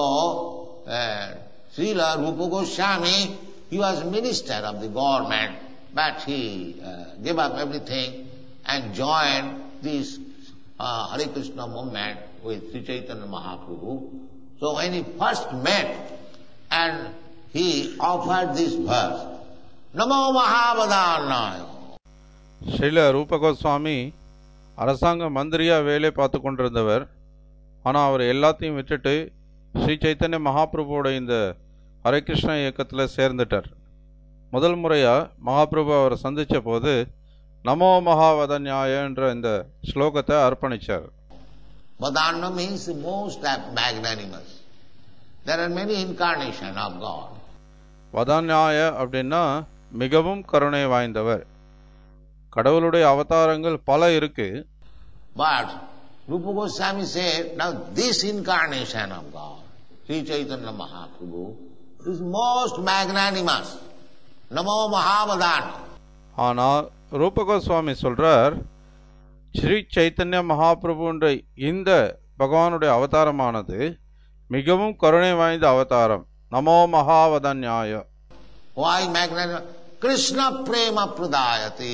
uh, Srila Rupa Goswami, he was minister of the government, but he uh, gave up everything and joined this uh, Hare Krishna movement with Sri Chaitanya Mahaprabhu. So when he first met and he offered this verse, Namo Mahavadhanaya. Srila Rupa Goswami அரசாங்க மந்திரியாக வேலை பார்த்து கொண்டிருந்தவர் ஆனால் அவர் எல்லாத்தையும் விட்டுட்டு ஸ்ரீ சைத்தன்ய மகாபிரபுவோட இந்த ஹரே கிருஷ்ணா இயக்கத்தில் சேர்ந்துட்டார் முதல் முறையாக மகாபிரபு அவரை சந்தித்த போது நமோ மகாவதன்யாயன்ற இந்த ஸ்லோகத்தை அர்ப்பணித்தார் Vadana means the most magnanimous. There are many incarnations of God. வதன்யாய அப்படின்னா மிகவும் கருணை வாய்ந்தவர் கடவுளுடைய அவதாரங்கள் பல இருக்கு But Rupa Goswami said, now this incarnation of God, Sri Chaitanya Mahaprabhu, is most magnanimous. Namo Mahavadana. ஆனால் ரூபகோஸ்வாமி சொல்றார் ஸ்ரீ சைத்தன்ய மகாபிரபுன்ற இந்த பகவானுடைய அவதாரமானது மிகவும் கருணை வாய்ந்த அவதாரம் நமோ மகாவதன்யாய Why magnanimous? Krishna prema pradayati.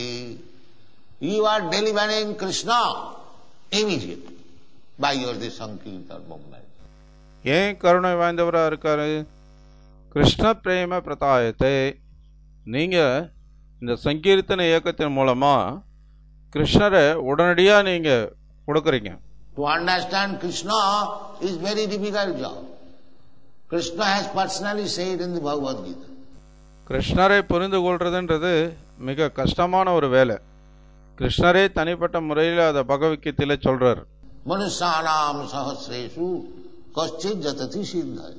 You are delivering Krishna immediately by your this Sankirtan movement. ஏன் கருணை வாய்ந்தவரா இருக்காரு கிருஷ்ண பிரேம பிரதாயத்தை நீங்க இந்த சங்கீர்த்தன இயக்கத்தின் மூலமா கிருஷ்ணரை உடனடியா நீங்க கொடுக்குறீங்க To understand Krishna is very difficult job. Krishna has personally said in the Bhagavad Gita. கிருஷ்ணரை புரிந்து கொள்றதுன்றது மிக கஷ்டமான ஒரு வேலை கிருஷ்ணரே தனிப்பட்ட முறையில் அதை பகவத்கீதையில சொல்றார் Manusyanam sahasresu kaschit jatati siddhaya.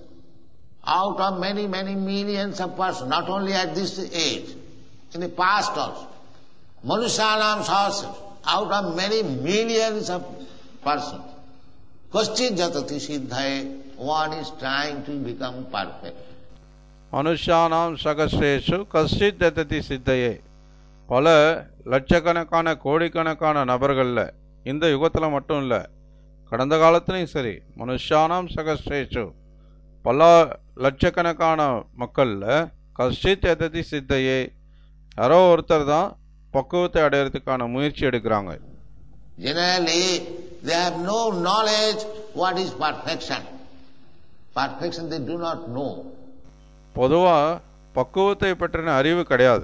Out of many, many millions of persons, not only at this age, in the past also. Manusyanam sahasresu, out of many millions of persons, kaschit jatati siddhaya, one is trying to become perfect. மனுஷானாம் சகஸ்ரேஷு கஷ்டித் தத்ததி சித்தையே பல லட்சக்கணக்கான கோடிக்கணக்கான நபர்களில் இந்த யுகத்தில் மட்டும் இல்லை கடந்த காலத்துலையும் சரி மனுஷானாம் சகஸ்ரேஷு பல லட்சக்கணக்கான மக்களில் கஷ்டித் தத்ததி சித்தையே யாரோ ஒருத்தர் தான் பக்குவத்தை அடையிறதுக்கான முயற்சி எடுக்கிறாங்க Generally, they have no knowledge what is perfection. Perfection they do not know. பொதுவாக பக்குவத்தை பற்றின அறிவு கிடையாது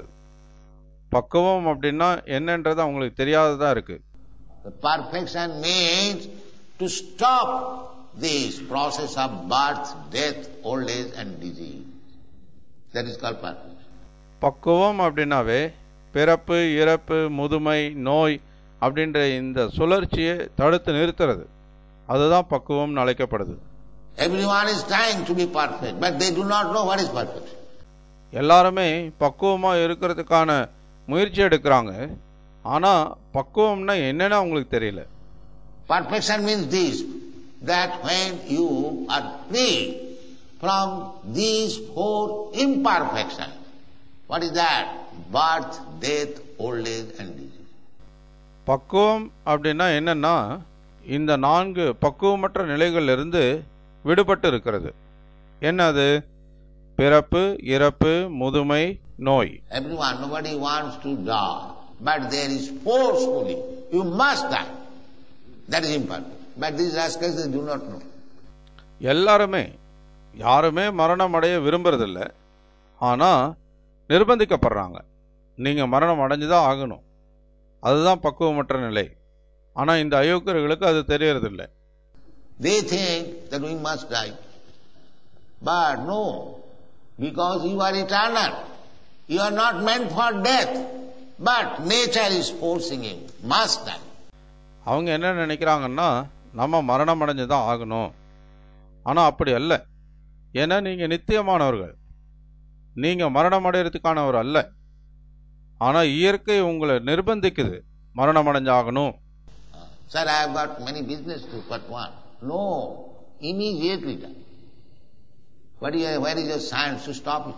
பக்குவம் அப்படின்னா என்னன்றது அவங்களுக்கு தெரியாததா இருக்கு The perfection means to stop this process of birth, death, old age and disease. That is called perfection. பக்குவம் அப்படின்னாவே பிறப்பு இறப்பு முதுமை நோய் அப்படின்ற இந்த சுழற்சியை தடுத்து நிறுத்துறது அதுதான் பக்குவம்னு அழைக்கப்படுது Everyone is trying to be perfect, but they do not know what is perfect. எல்லாருமே பக்குவமாக இருக்கிறதுக்கான முயற்சி எடுக்கிறாங்க ஆனால் பக்குவம்னா என்னன்னு அவங்களுக்கு தெரியல Perfection means this, that when you are free from these four imperfections, what is that? Birth, death, old age and disease. பக்குவம் அப்படின்னா என்னன்னா இந்த நான்கு பக்குவமற்ற நிலைகளிலிருந்து விடுபட்டு இருக்கிறது என்னது பிறப்பு இறப்பு முதுமை நோய் Everyone, nobody wants to die, but there is forcefully, you must die. That is imperfect. But these rascals, they do not know. எல்லாருமே யாருமே மரணம் அடைய விரும்புறதில்ல ஆனால் நிர்பந்திக்கப்படுறாங்க நீங்கள் மரணம் அடைஞ்சு தான் ஆகணும் அதுதான் பக்குவமற்ற நிலை ஆனால் இந்த அயோக்கியர்களுக்கு அது தெரியறதில்ல They think that we must die. But no, because you are eternal. You are not meant for death. But nature is forcing you, must die. அவங்க என்ன நினைக்கிறாங்கன்னா நம்ம மரணம் அடைஞ்சு தான் ஆகணும் ஆனால் அப்படி அல்ல ஏன்னா நீங்கள் நித்தியமானவர்கள் நீங்கள் மரணம் அடையிறதுக்கானவர் அல்ல ஆனால் இயற்கை உங்களை நிர்பந்திக்குது மரணம் அடைஞ்சாகணும் Sir, I have got many business to but one. No, immediately die. What is your, where is your science to stop it?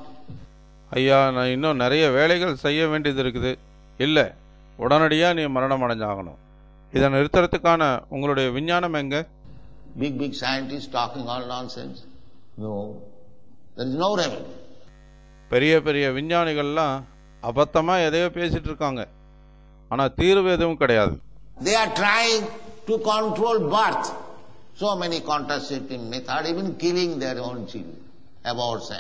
ஐயா நான் இன்னும் நிறைய வேலைகள் செய்ய வேண்டியது இருக்குது இல்லை உடனடியாக நீ மரணம் அடைஞ்சாகணும் இதை நிறுத்துறதுக்கான உங்களுடைய விஞ்ஞானம் எங்க Big, big scientists talking all nonsense. No, there is no remedy. பெரிய பெரிய விஞ்ஞானிகள்லாம் அபத்தமாக எதையோ பேசிட்டு இருக்காங்க ஆனால் தீர்வு எதுவும் கிடையாது They are trying to control birth. So many contraceptive methods, even killing their own children, abortion.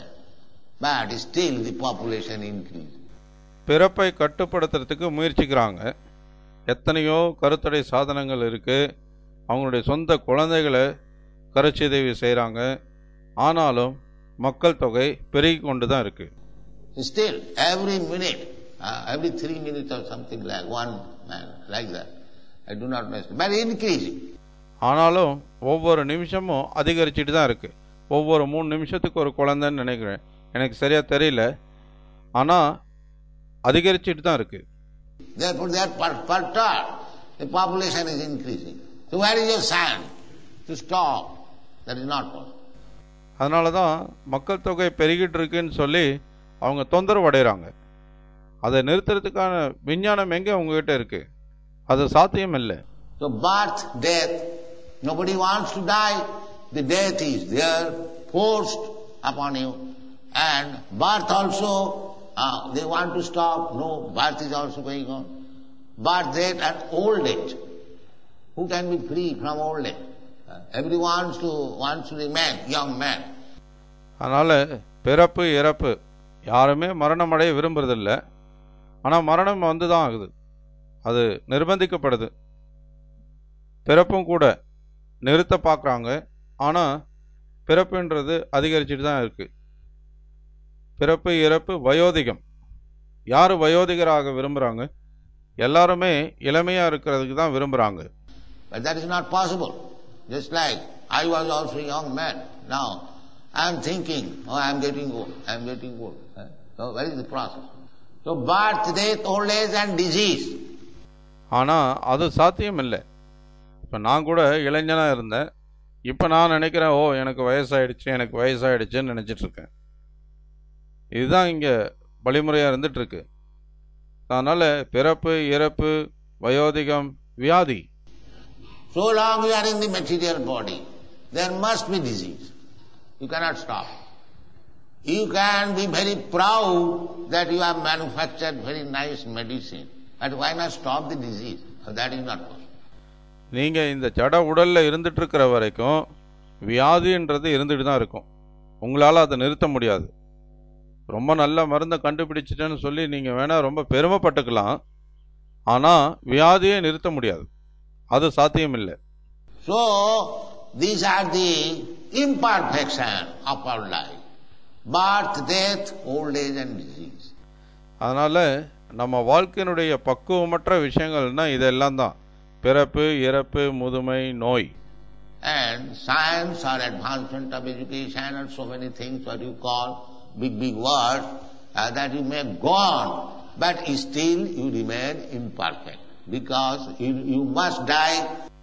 But still the population increases. பிறப்பை கட்டுப்படுத்துறதுக்கு முயற்சிக்கிறாங்க எத்தனையோ கருத்தடை சாதனங்கள் இருக்கு அவங்களுடைய சொந்த குழந்தைகளை கருச்சிதைவு செய்கிறாங்க ஆனாலும் மக்கள் தொகை பெருகி கொண்டு தான் இருக்கு Still, every minute, uh, every three minutes or something like one man, like that. I do not know, but increasing. ஆனாலும் ஒவ்வொரு நிமிஷமும் அதிகரிச்சுட்டு தான் இருக்கு ஒவ்வொரு மூணு நிமிஷத்துக்கு ஒரு குழந்தைன்னு நினைக்கிறேன் எனக்கு சரியா தெரியல ஆனால் அதிகரிச்சுட்டு தான் இருக்கு Therefore, they are per- perturbed. The population is increasing. So where is your science to stop? That is not possible. அதனால தான் மக்கள் தொகை பெருகிட்டு இருக்குன்னு சொல்லி அவங்க தொந்தரவு அடைகிறாங்க அதை நிறுத்துறதுக்கான விஞ்ஞானம் எங்கே உங்ககிட்ட இருக்கு அது சாத்தியம் இல்லை So birth, death, nobody wants to die. The death is there, forced upon you. And birth also, uh, they want to stop. No, birth is also going on. Birth, death and old age. Who can be free from old age? Uh, everyone wants to, wants to remain young man. அதனால் பிறப்பு இறப்பு யாருமே மரணம் அடைய விரும்புறதில்ல ஆனால் மரணம் வந்து தான் ஆகுது அது நிர்பந்திக்கப்படுது பிறப்பும் கூட நிறுத்த பார்க்குறாங்க ஆனால் பிறப்புன்றது அதிகரிச்சுட்டு தான் இருக்குது பிறப்பு இறப்பு வயோதிகம் யார் வயோதிகராக விரும்புகிறாங்க எல்லாருமே இளமையாக இருக்கிறதுக்கு தான் விரும்புகிறாங்க But that is not possible. Just like I was also a young man. Now I am thinking, oh, I am getting old, I am getting old. Eh? So where is the process? So birth, death, old age and disease. ஆனால் அது சாத்தியம் இல்லை இப்போ நான் கூட இளைஞனாக இருந்தேன் இப்போ நான் நினைக்கிறேன் ஓ எனக்கு வயசாயிடுச்சு எனக்கு வயசாயிடுச்சுன்னு நினச்சிட்டு இருக்கேன் இதுதான் இங்கே வழிமுறையாக இருந்துகிட்ருக்கு அதனால் பிறப்பு இறப்பு வயோதிகம் வியாதி So long you are in the material body, there must be disease. You cannot stop. You can be very proud that you have manufactured very nice medicine, but why not stop the disease? That is not possible. நீங்கள் இந்த ஜட உடலில் இருந்துட்டு இருக்கிற வரைக்கும் வியாதின்றது இருந்துட்டு தான் இருக்கும் உங்களால் அதை நிறுத்த முடியாது ரொம்ப நல்ல மருந்தை கண்டுபிடிச்சிட்டேன்னு சொல்லி நீங்கள் வேணால் ரொம்ப பெருமைப்பட்டுக்கலாம் ஆனால் வியாதியை நிறுத்த முடியாது அது சாத்தியம் இல்லை So, these are the imperfection of our life. Birth, death, old age and disease. அதனால் நம்ம வாழ்க்கையினுடைய பக்குவமற்ற விஷயங்கள்னா இதெல்லாம் தான் பிறப்பு இறப்பு முதுமை நோய் And science or advancement of education and so many things what you call big, big words uh, that you may go on, but still you remain imperfect because you, you must die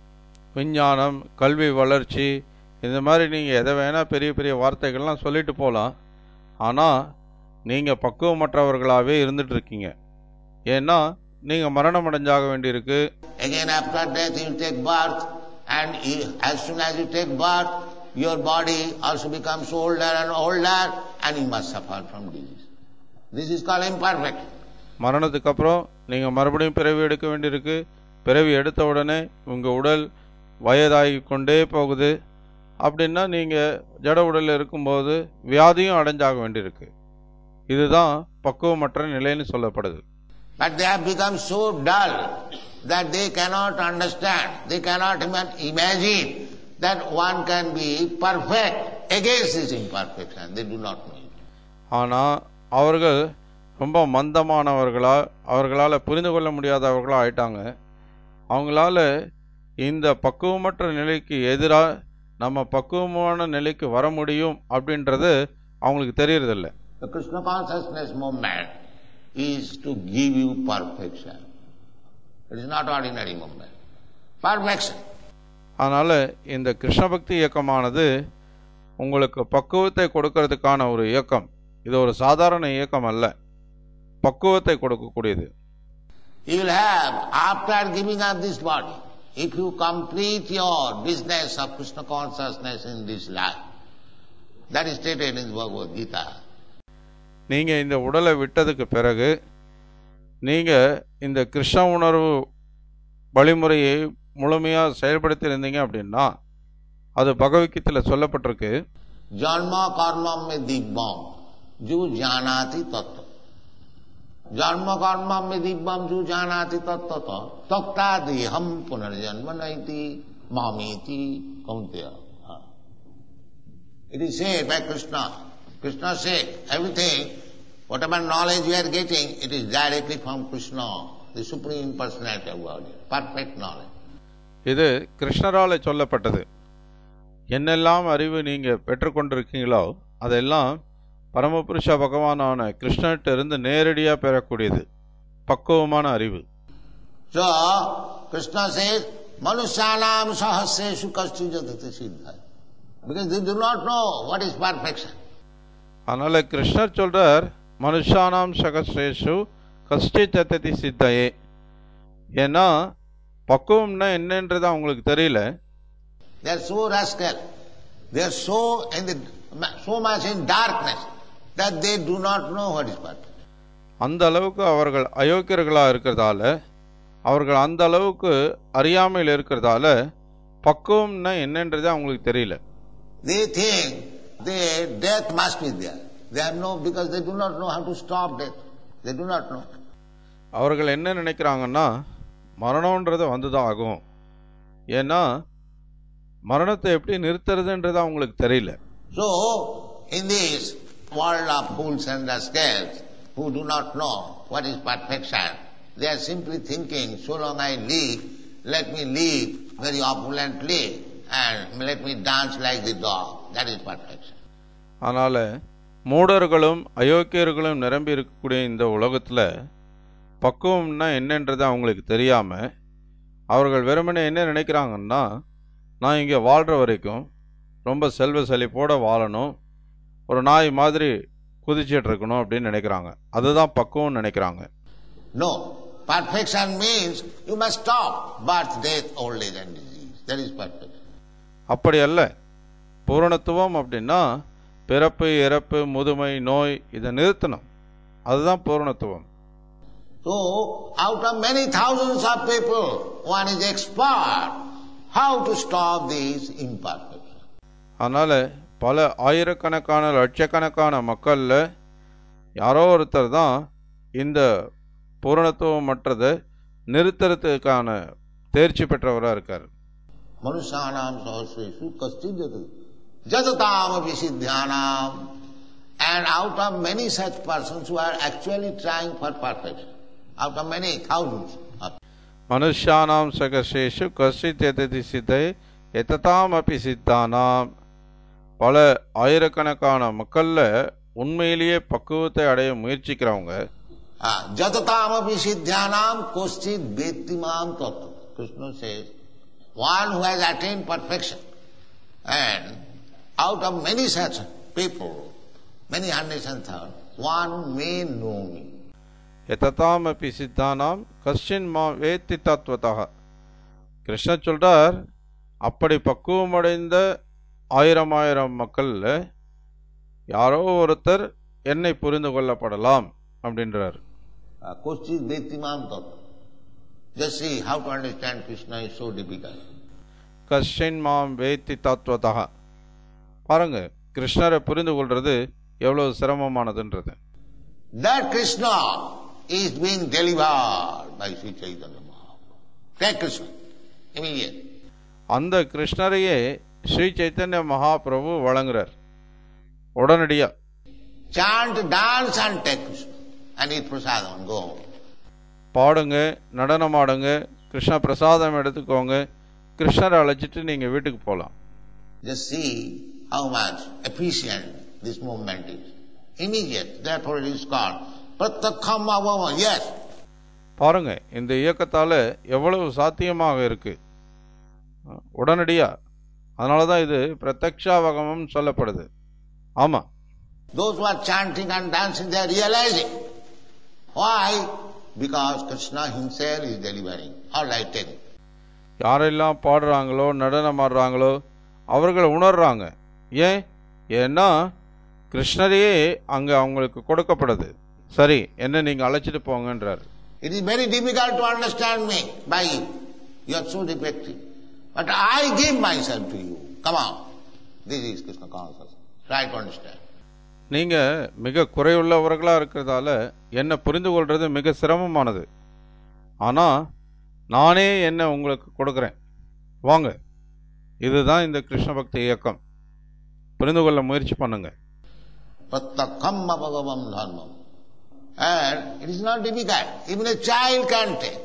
விஞ்ஞானம் கல்வி வளர்ச்சி இந்த மாதிரி நீங்கள் எதை வேணால் பெரிய பெரிய வார்த்தைகள்லாம் சொல்லிட்டு போகலாம் ஆனால் நீங்கள் பக்குவமற்றவர்களாகவே இருந்துட்டு இருக்கீங்க ஏன்னா நீங்கள் மரணம் அடைஞ்சாக வேண்டியிருக்கு Again after death you take birth and you, as soon as you take birth your body also becomes older and older and you must suffer from disease. This is called imperfect. மரணத்துக்கு அப்புறம் நீங்கள் மறுபடியும் பிறவி எடுக்க வேண்டியிருக்கு பிறவி எடுத்த உடனே உங்கள் உடல் வயதாகி கொண்டே போகுது அப்படின்னா நீங்கள் ஜட உடலில் இருக்கும்போது வியாதியும் அடைஞ்சாக வேண்டியிருக்கு இதுதான் பக்குவமற்ற நிலைன்னு சொல்லப்படுது But they have become so dull that they cannot understand, they cannot even imagine that one can be perfect against this imperfection. They do not know it. ஆனால் அவர்கள் ரொம்ப மந்தமானவர்களா அவர்களால் புரிந்து கொள்ள முடியாதவர்களா ஆயிட்டாங்க அவங்களால இந்த பக்குவமற்ற நிலைக்கு எதிராக நம்ம பக்குவமான நிலைக்கு வர முடியும் அப்படின்றது அவங்களுக்கு தெரியறதில்ல The Krishna consciousness movement is to give you perfection. It is not ordinary movement. Perfection. அதனால் இந்த கிருஷ்ண பக்தி இயக்கமானது உங்களுக்கு பக்குவத்தை கொடுக்கறதுக்கான ஒரு இயக்கம் இது ஒரு சாதாரண இயக்கம் அல்ல பக்குவத்தை கொடுக்கக்கூடியது You will have, after giving up this body, if you complete your business of Krishna consciousness in this life, that is stated in Bhagavad Gita. நீங்கள் இந்த உடலை விட்டதுக்கு பிறகு நீங்கள் இந்த கிருஷ்ண உணர்வு வழிமுறையை முழுமையாக செயல்படுத்தியிருந்தீங்க அப்படின்னா அது பகவத்கீதையில் சொல்லப்பட்டிருக்கு जन्म कर्म में दिव्यम जो जानाति तत्व जन्म कर्म में दिव्यम जो जानाति तत्व तक्ता देहम पुनर्जन्म नैति मामीति कौंत्य It is said by Krishna. Krishna said everything, whatever knowledge you are getting, it is directly from Krishna, the Supreme Personality of Godhead. Perfect knowledge. இது கிருஷ்ணரால் சொல்லப்பட்டது என்னெல்லாம் அறிவு நீங்கள் பெற்றுக்கொண்டிருக்கீங்களோ அதெல்லாம் பரமபுருஷ பகவானான கிருஷ்ணர்கிட்ட இருந்து நேரடியாக பெறக்கூடியது பக்குவமான அறிவு So, Krishna says, Manusyanam sahasreshu kasti jatati siddha. Because they do not know what is perfection. அதனால் கிருஷ்ணர் சொல்கிறார் மனுஷானாம் சகஸ்ரேஷு கஷ்டி சத்ததி சித்தையே ஏன்னா பக்குவம்னா என்னன்றது அவங்களுக்கு தெரியல They are so rascal. They are so in the so much in darkness that they do not know what is perfect. அந்த அளவுக்கு அவர்கள் அயோக்கியர்களாக இருக்கிறதால அவர்கள் அந்த அளவுக்கு அறியாமையில் இருக்கிறதால பக்குவம்னா என்னன்றது அவங்களுக்கு தெரியல They think their death must be there. They have no because they do not know how to stop death. They do not know. அவர்கள் என்ன நினைக்கிறாங்கன்னா மரணம்ன்றது வந்துதான் ஆகும் ஏன்னா மரணத்தை எப்படி நிறுத்துறதுன்றது அவங்களுக்கு தெரியல So, in this world of fools and rascals, who do not know what is perfection. They are simply thinking, so long I live, let me live very opulently and let me dance like the dog. That is perfection. அதனால் மூடர்களும் அயோக்கியர்களும் நிரம்பி இருக்கக்கூடிய இந்த உலகத்தில் பக்குவம்னா என்னன்றது அவங்களுக்கு தெரியாமல் அவர்கள் வெறுமனே என்ன நினைக்கிறாங்கன்னா நான் இங்கே வாழ்கிற வரைக்கும் ரொம்ப செல்வ செழிப்போடு வாழணும் ஒரு நாய் மாதிரி குதிச்சிட்டு இருக்கணும் அப்படின்னு நினைக்கிறாங்க அதுதான் பக்குவம்னு நினைக்கிறாங்க No. Perfection means you must stop birth, death, old age and disease. That is perfection. அப்படி அல்ல பூரணத்துவம் அப்படின்னா பிறப்பு இறப்பு முதுமை நோய் இதை நிறுத்தணும் அதுதான் பூரணத்துவம் So, out of many thousands of people, one is expert how to stop these imperfections. அதனால் பல ஆயிரக்கணக்கான லட்சக்கணக்கான மக்களில் யாரோ ஒருத்தர் தான் இந்த பூரணத்துவமற்றதை நிறுத்துறதுக்கான தேர்ச்சி பெற்றவராக இருக்கார் Manusyanam sahasresu kaschidjatu jatatam apisidhyanam and out of many such persons who are actually trying for perfection, out of many thousands of மனுஷானாம் சகசேஷு கசித் எததி சித்தை எத்ததாம் அப்பி சித்தானாம் பல ஆயிரக்கணக்கான மக்களில் உண்மையிலேயே பக்குவத்தை அடைய முயற்சிக்கிறவங்க Ah, Jatatam siddhyanam koschid vetimam tattva. Krishna says, one who has attained perfection, and out of many such people, many hundreds and thousands, one may know me. எத்ததாம் அப்பி சித்தானாம் கஷ்டின் மா வேத்தி தத்துவதாக கிருஷ்ணர் சொல்றார் அப்படி பக்குவமடைந்த ஆயிரம் ஆயிரம் மக்களில் யாரோ ஒருத்தர் என்னை புரிந்து கொள்ளப்படலாம் அப்படின்றார் Uh, Koschid vetimam tattva. Just see how to understand Krishna is so difficult. கஷ்டின் மாம் வேத்தி தத்துவதாக பாருங்க கிருஷ்ணரை புரிந்து கொள்றது எவ்வளவு சிரமமானதுன்றது That Krishna is being delivered by Sri Chaitanya Mahaprabhu. Take Krishna, immediate. அந்த கிருஷ்ணரையே ஸ்ரீ சைத்தன்ய மகாபிரபு வழங்குறார் உடனடியா Chant, dance and take Krishna. And eat prasadam and go home. பாடுங்க நடனமாடுங்க கிருஷ்ண பிரசாதம் எடுத்துக்கோங்க கிருஷ்ணரை அழைச்சிட்டு நீங்க வீட்டுக்கு போகலாம் Just see how much efficient this movement is. Immediate. Therefore it is called Prattakham Avama. Yes. பாருங்க இந்த இயக்கத்தால எவ்வளவு சாத்தியமாக இருக்கு உடனடியா அதனால தான் இது பிரத்யக்ஷாவகமம் சொல்லப்படுது ஆமா Those who are chanting and dancing, they are realizing. Why? Because Krishna himself is delivering. All right, take it. யாரெல்லாம் பாடுறாங்களோ நடனம் ஆடுறாங்களோ அவர்கள் உணர்றாங்க ஏன் ஏன்னா கிருஷ்ணரையே அங்க அவங்களுக்கு கொடுக்கப்படுது சரி என்ன நீங்க அழைச்சிட்டு போங்கன்றார் It is very difficult to understand me by you. You are so defective. But I give myself to you. Come on. This is Krishna consciousness. Try to understand. நீங்க மிக குறையுள்ளவர்களா இருக்கிறதால என்ன புரிந்து கொள்றது மிக சிரமமானது ஆனா நானே என்ன உங்களுக்கு கொடுக்குறேன் வாங்க இதுதான் இந்த கிருஷ்ண பக்தி இயக்கம் புரிந்து கொள்ள முயற்சி பண்ணுங்க Prattakham apagavam dharmam. And it is not difficult. Even a child can take.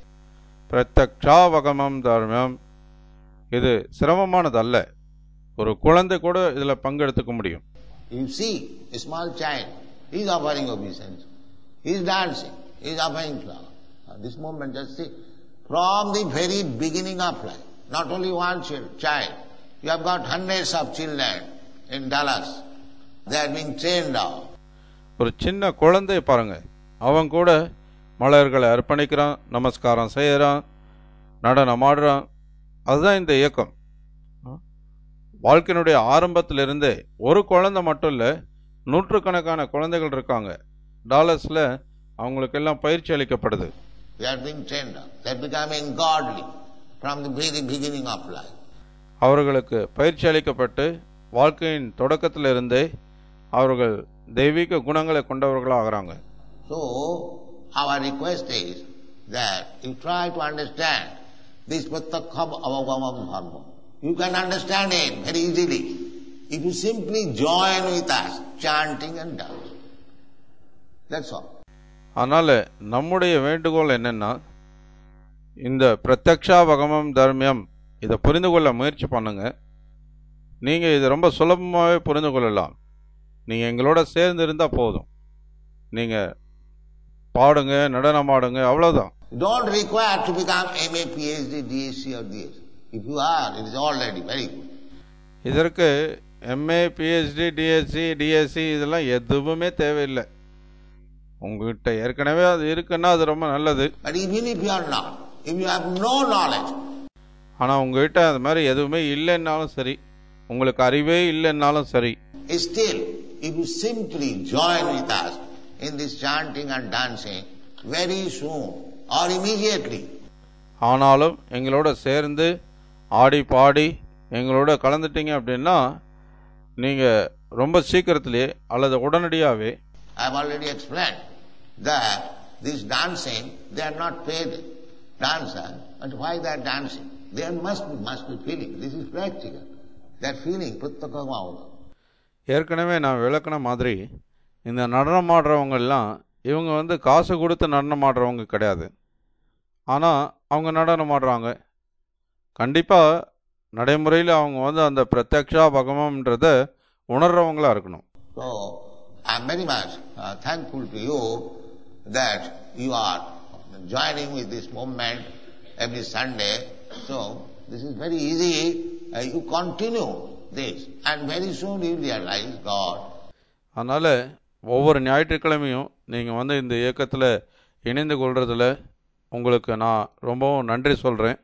பிரத்யக்ஷாவகமம் தர்மம் இது சிரமமானது அல்ல ஒரு குழந்தை கூட இதுல பங்கெடுத்துக்க முடியும் You see, a small child, he is offering obeisance. He is dancing. He is offering flower. Now, This moment, just see, from the very beginning of life, not only one child, child, you have got hundreds of children in Dallas. They are being trained out. ஒரு சின்ன குழந்தை பாருங்க அவன் கூட மலர்களை அர்ப்பணிக்கிறான் நமஸ்காரம் செய்யறான் நடனம் ஆடுறான் அதுதான் இந்த இயக்கம் வாழ்க்கையினுடைய ஆரம்பத்திலிருந்தே ஒரு குழந்தை மட்டும் இல்லை நூற்றுக்கணக்கான குழந்தைகள் இருக்காங்க டாலர்ஸில் அவங்களுக்கெல்லாம் பயிற்சி அளிக்கப்படுது They are being trained up. They are becoming godly from the very beginning of life. அவர்களுக்கு பயிற்சி அளிக்கப்பட்டு வாழ்க்கையின் தொடக்கத்திலிருந்தே அவர்கள் தெய்வீக குணங்களை கொண்டவர்களாகிறாங்க So, our request is that you try to understand this Prattakham Avagamam Dharma. You can understand it very easily if you simply join with us, chanting and dancing. That's all. அதனால் நம்முடைய வேண்டுகோள் என்னென்னா இந்த பிரத்யக்ஷாவகமம் தர்மியம் இதை புரிந்து கொள்ள முயற்சி பண்ணுங்க நீங்கள் இதை ரொம்ப சுலபமாகவே புரிந்து கொள்ளலாம் நீங்கள் எங்களோட சேர்ந்து இருந்தால் போதும் நீங்கள் பாடுங்க நடனமாடுங்க அவ்வளோதான் You don't require to become MA, PhD, DSc or DS. If you are, it is already very good. இதற்கு எம்ஏ பிஹெச்டி டிஎஸ்சி டிஎஸ்சி இதெல்லாம் எதுவுமே தேவையில்லை உங்ககிட்ட ஏற்கனவே அது இருக்குன்னா அது ரொம்ப நல்லது But even if you are not, if you have no knowledge, ஆனால் உங்ககிட்ட அது மாதிரி எதுவுமே இல்லைன்னாலும் சரி உங்களுக்கு அறிவே இல்லைன்னாலும் சரி still, if you simply join with us in this chanting and dancing, very soon or immediately, ஆனாலும் எங்களோட சேர்ந்து ஆடி பாடி எங்களோட கலந்துட்டீங்க அப்படின்னா நீங்கள் ரொம்ப சீக்கிரத்திலே அல்லது உடனடியாகவே I have already explained that this dancing, they are not paid dancer, but why they are dancing? There must be, must be feeling. This is practical. They are feeling prattakamauna. ஏற்கனவே நான் விளக்குன மாதிரி இந்த நடனம் ஆடுறவங்கெல்லாம் இவங்க வந்து காசு கொடுத்து நடனம் ஆடுறவங்க கிடையாது ஆனால் அவங்க நடனம் ஆடுறாங்க கண்டிப்பாக நடைமுறையில் அவங்க வந்து அந்த பிரத்யக்ஷா பகமன்றத உணர்றவங்களா இருக்கணும் So, I am very much uh, thankful to you that you are joining with this movement every Sunday. So, this is very easy. Uh, you continue this and very soon you realize God. அதனால் ஒவ்வொரு ஞாயிற்றுக்கிழமையும் நீங்கள் வந்து இந்த இயக்கத்தில் இணைந்து கொள்றதுல உங்களுக்கு நான் ரொம்பவும் நன்றி சொல்கிறேன்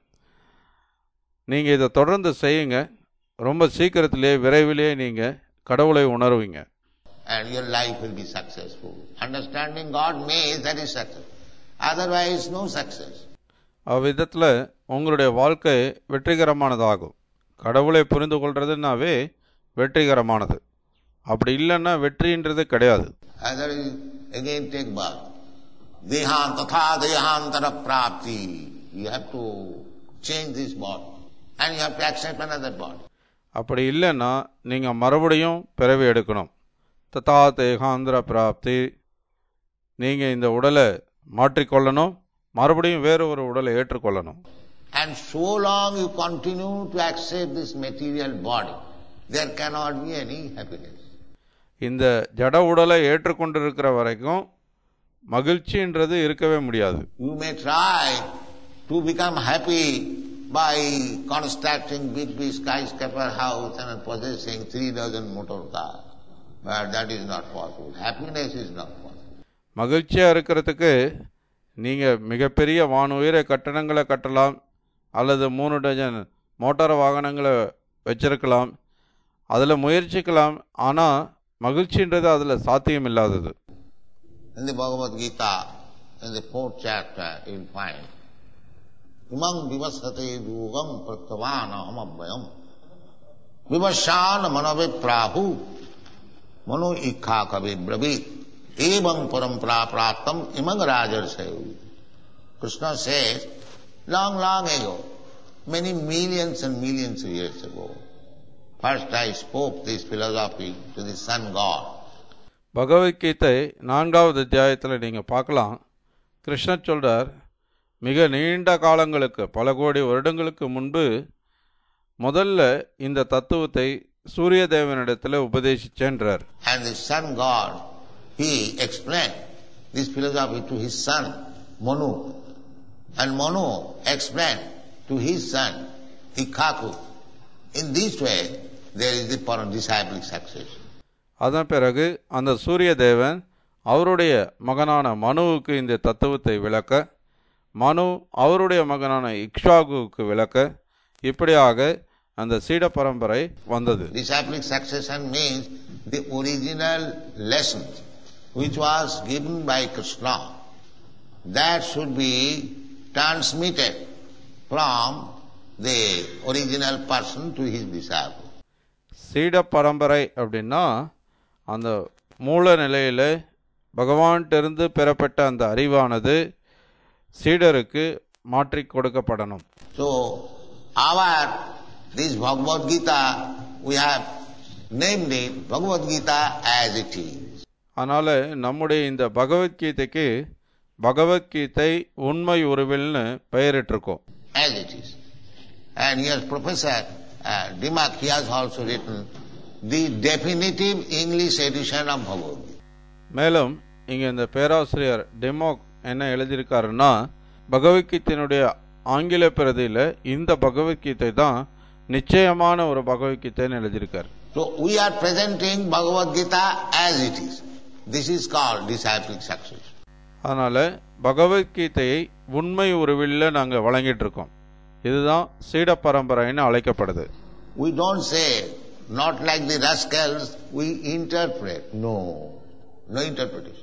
நீங்கள் இதை தொடர்ந்து செய்யுங்க ரொம்ப சீக்கிரத்திலே விரைவிலே நீங்கள் கடவுளை உணருவீங்க and your life will be successful. Understanding God means that is success. Otherwise, no success. அவ்விதத்தில் உங்களுடைய வாழ்க்கை வெற்றிகரமானதாகும் கடவுளை புரிந்து கொள்றதுனாவே வெற்றிகரமானது அப்படி இல்லைன்னா வெற்றின்றது கிடையாது Other is, again take birth. Dehan tatha dehantara prapti. You have to change this body. And you have to accept another body. அப்படி இல்லைன்னா நீங்கள் மறுபடியும் பிறவி எடுக்கணும் ததா தேகாந்திர பிராப்தி நீங்கள் இந்த உடலை மாற்றிக்கொள்ளணும் மறுபடியும் வேறு ஒரு உடலை ஏற்றுக்கொள்ளணும் And so long you continue to accept this material body, there cannot be any happiness. இந்த ஜட உடலை ஏற்றுக்கொண்டிருக்கிற வரைக்கும் மகிழ்ச்சின்றது இருக்கவே முடியாது You may try to become happy by constructing big, big skyscraper house and possessing three dozen motor cars. But that is not possible. Happiness is not possible. மகிழ்ச்சியாக இருக்கிறதுக்கு நீங்கள் மிகப்பெரிய வானுயர கட்டடங்களை கட்டலாம் அல்லது மூணு டஜன் மோட்டார் வாகனங்களை வச்சிருக்கலாம் அதில் முயற்சிக்கலாம் ஆனால் மகிழ்ச்சின்றது அதில் சாத்தியம் இல்லாதது In the Bhagavad Gita, in the fourth chapter, you will find Imam vivasate dugam pratyavana amabhyam vivasana manave prahu mano ikha kavi brabit evam parampara pratam imang rajarsayu. Krishna says, long, long ago, many millions and millions of years ago, first I spoke this philosophy to the sun god. Bhagavad Gita நான்காவது அத்தியாயத்தில் நீங்கள் பார்க்கலாம் கிருஷ்ணர் சொல்றார் மிக நீண்ட காலங்களுக்கு பல கோடி வருடங்களுக்கு முன்பு முதல்ல இந்த தத்துவத்தை சூரிய தேவனிடத்தில் உபதேசிச்சேன்றார் And the sun god, he explained this philosophy to his son, Manu. And Manu explained to his son, Ikkaku. In this way, there is the para- disciplic success. அதன் பிறகு அந்த சூரிய தேவன் அவருடைய மகனான மனுவுக்கு இந்த தத்துவத்தை விளக்க மனு அவருடைய மகனான இக்ஷாகுவுக்கு விளக்க இப்படியாக அந்த சீட பரம்பரை வந்தது Disciplic succession means the original lesson which was given by Krishna. That should be transmitted from the original person to his disciple. சீட பரம்பரை அப்படின்னா அந்த மூல நிலையில் பகவான்கிட்டருந்து பெறப்பட்ட அந்த அறிவானது சீடருக்கு மாற்றி கொடுக்கப்படணும் So, our, this Bhagavad Gita, we have named it Bhagavad Gita as it is. அதனால் நம்முடைய இந்த பகவத்கீதைக்கு பகவத்கீதை உண்மை உருவில்னு பெயரிட்டிருக்கோம் as it is. And here's Professor uh, Dimak, he has also written the definitive English edition of Bhagavad Gita. மேலும் இங்கே இந்த பேராசிரியர் டெமோக் என்ன எழுதியிருக்காருன்னா பகவத்கீதையினுடைய ஆங்கில பிரதியில் இந்த பகவத்கீதை தான் நிச்சயமான ஒரு பகவத்கீதைன்னு எழுதியிருக்கார் So we are presenting Bhagavad Gita as it is. This is called disciplic success. அதனால் பகவத்கீதையை உண்மை உருவில் நாங்கள் வழங்கிட்டு இருக்கோம் இதுதான் சீட பரம்பரைன்னு அழைக்கப்படுது We don't say, not like the rascals, we interpret. No, no interpretation.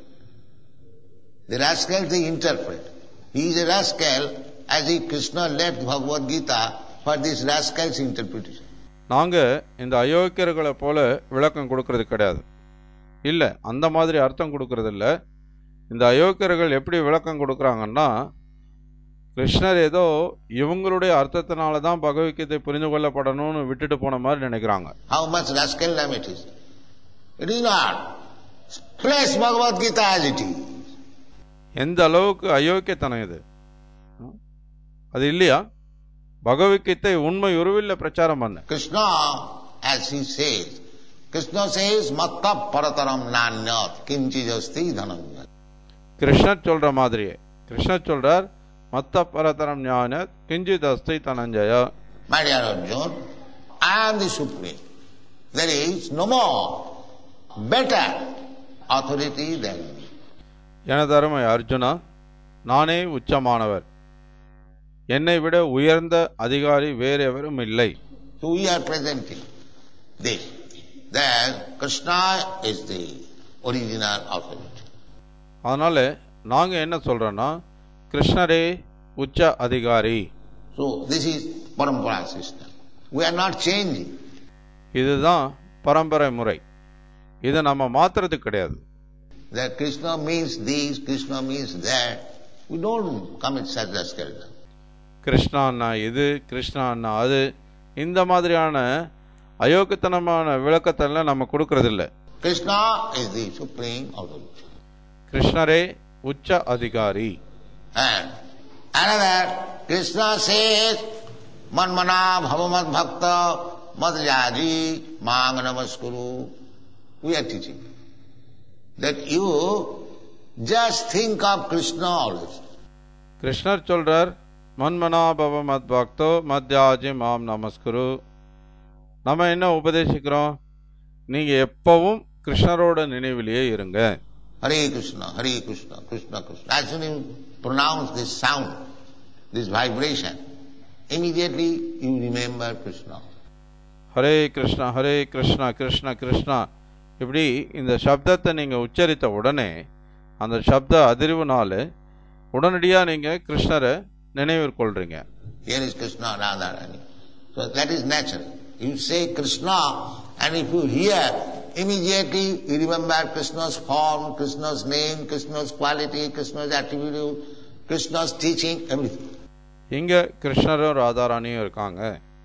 The rascals, they interpret. He is a rascal as if Krishna left Bhagavad Gita for this rascal's interpretation. நாங்கள் இந்த அயோக்கியர்களை போல விளக்கம் கொடுக்கறது கிடையாது இல்லை அந்த மாதிரி அர்த்தம் கொடுக்கறது இல்ல இந்த அயோக்கியர்கள் எப்படி விளக்கம் கொடுக்குறாங்கன்னா கிருஷ்ணர் ஏதோ இவங்களுடைய அர்த்தத்தினால தான் பகவத்கீதை புரிந்து கொள்ளப்படணும்னு விட்டுட்டு போன மாதிரி நினைக்கிறாங்க How much rascaldom it is. It is not. Place Bhagavad Gita as it is. எந்த அளவுக்கு அயோக்கியத்தனம் இது ம்? அது இல்லையா பகவத்கீதை உண்மை உருவில் பிரச்சாரம் பண்ண Krishna, as he says, Krishna says, Matta parataram nanyat kinchijasti dhananya. கிருஷ்ணர் சொல்ற மாதிரியே கிருஷ்ணர் சொல்றார் மத்த பரதரம் ஞான கிஞ்சித் அஸ்தி Dhananjaya My dear Arjun, I am the Supreme. There is no more better authority than me. எனது அருமை அர்ஜுனா நானே உச்சமானவர் என்னை விட உயர்ந்த அதிகாரி வேறு எவரும் இல்லை So we are presenting this, that Krishna is the original authority. அதனால நாங்க என்ன சொல்றோம்னா கிருஷ்ணரே உச்ச அதிகாரி So this is parampara system. We are not changing. இதுதான் பரம்பரை முறை இதை நம்ம மாத்துறது கிடையாது That Krishna means this, Krishna means that. We don't commit such a skeleton. கிருஷ்ணான்னா இது கிருஷ்ணான்னா அது இந்த மாதிரியான அயோக்கியத்தனமான விளக்கத்தெல்லாம் நம்ம கொடுக்கறதில்ல Krishna is the supreme authority. கிருஷ்ணரே உச்ச அதிகாரி And another, Krishna says, Manmana bhavamad bhakta madhyadi mang namaskuru. We are teaching that you just think of Krishna always. கிருஷ்ணர் சொல்றார் மன்மனாபவ மத் பக்தோ மத்யாஜி மாம் நமஸ்குரு நம்ம என்ன உபதேசிக்கிறோம் நீங்க எப்பவும் கிருஷ்ணரோட நினைவிலேயே இருங்க Hare Krishna, Hare Krishna, Krishna Krishna. As soon as you pronounce this sound, this vibration, immediately you remember Krishna. Hare Krishna Hare Krishna Krishna Krishna இப்படி இந்த சப்தத்தை நீங்க உச்சரித்த உடனே அந்த சப்த அதிர்வுனால உடனடியாக நீங்க கிருஷ்ணரை நினைவிற்கொள்றீங்க Here is Krishna, Radharani. So that is natural. You say Krishna, and if you hear, immediately you remember Krishna's form, Krishna's name, Krishna's quality, Krishna's attribute, Krishna's teaching, everything. இங்க கிருஷ்ணரும் ராதாராணியும் இருக்காங்க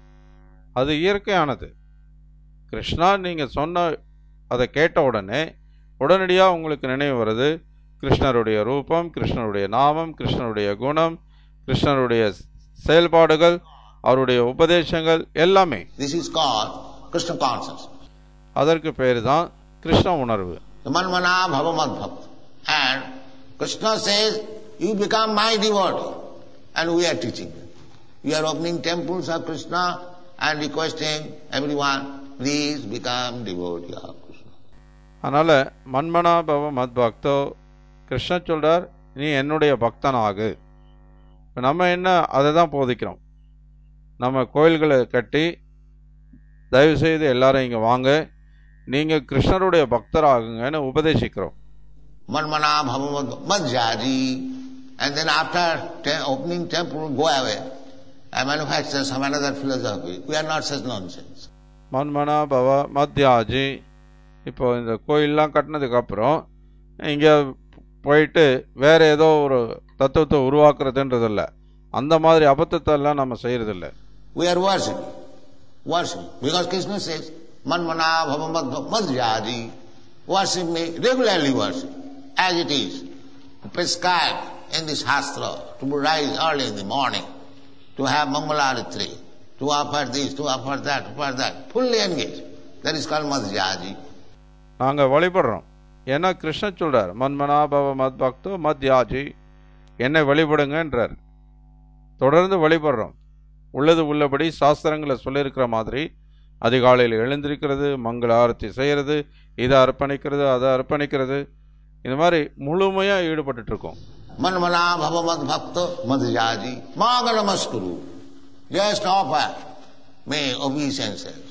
அது இயற்கையானது கிருஷ்ணா நீங்க சொன்ன அதை கேட்ட உடனே உடனடியாக உங்களுக்கு நினைவு வருது கிருஷ்ணருடைய ரூபம் கிருஷ்ணருடைய நாமம் கிருஷ்ணருடைய குணம் கிருஷ்ணருடைய செயல்பாடுகள் அவருடைய உபதேசங்கள் எல்லாமே This is called Krishna consciousness. அதற்கு பேர் தான் கிருஷ்ண உணர்வு The Manmana Bhavamad Bhakta. And Krishna says, you become my devotee. And we are teaching them. We are opening temples of Krishna and requesting everyone, please become devotee of Krishna. அதனால மன்மனா பவ மத் பக்தோ கிருஷ்ணர் சொல்றார் நீ என்னுடைய பக்தனாகு இப்ப நம்ம என்ன அதை தான் போதிக்கிறோம் நம்ம கோயில்களை கட்டி தயவு செய்து எல்லாரும் இங்கே வாங்க நீங்கள் கிருஷ்ணருடைய பக்தராகுங்கன்னு உபதேசிக்கிறோம் Manmana Bhavamad Madhyaji. And then after te- opening temple, go away. I manufacture some another philosophy. We are not such nonsense. மன்மனா பவ மத்யாஜி இப்போ இந்த கோயிலெலாம் கட்டினதுக்கப்புறம் இங்கே போயிட்டு வேற ஏதோ ஒரு தத்துவத்தை உருவாக்குறதுன்றது இல்லை அந்த மாதிரி அபத்தத்தை எல்லாம் நம்ம செய்யறதில்ல We are worshipping. Worshipping. Because Krishna says, Manmana Bhavamad Madhyaji. worship me, regularly worship, as it is prescribed in the Shastra, to rise early in the morning, to have Mangalarati, to offer this, to offer that, to offer that, fully engaged. That is called Madhyaji. நாங்கள் வழிபடுறோம் ஏன்னா கிருஷ்ணன் சொல்றார் மன்மனாபவ மத் பக்தோ மத் யாஜி என்னை வழிபடுங்கன்றார் தொடர்ந்து வழிபடுறோம் உள்ளது உள்ளபடி சாஸ்திரங்களை சொல்லியிருக்கிற மாதிரி அதிகாலையில் எழுந்திருக்கிறது மங்கள ஆரத்தி செய்கிறது இதை அர்ப்பணிக்கிறது அதை அர்ப்பணிக்கிறது இந்த மாதிரி முழுமையாக ஈடுபட்டுட்டு இருக்கோம் Manmana bhava mad bhakta madhyaji. Maga namaskuru. Just offer me obeisances.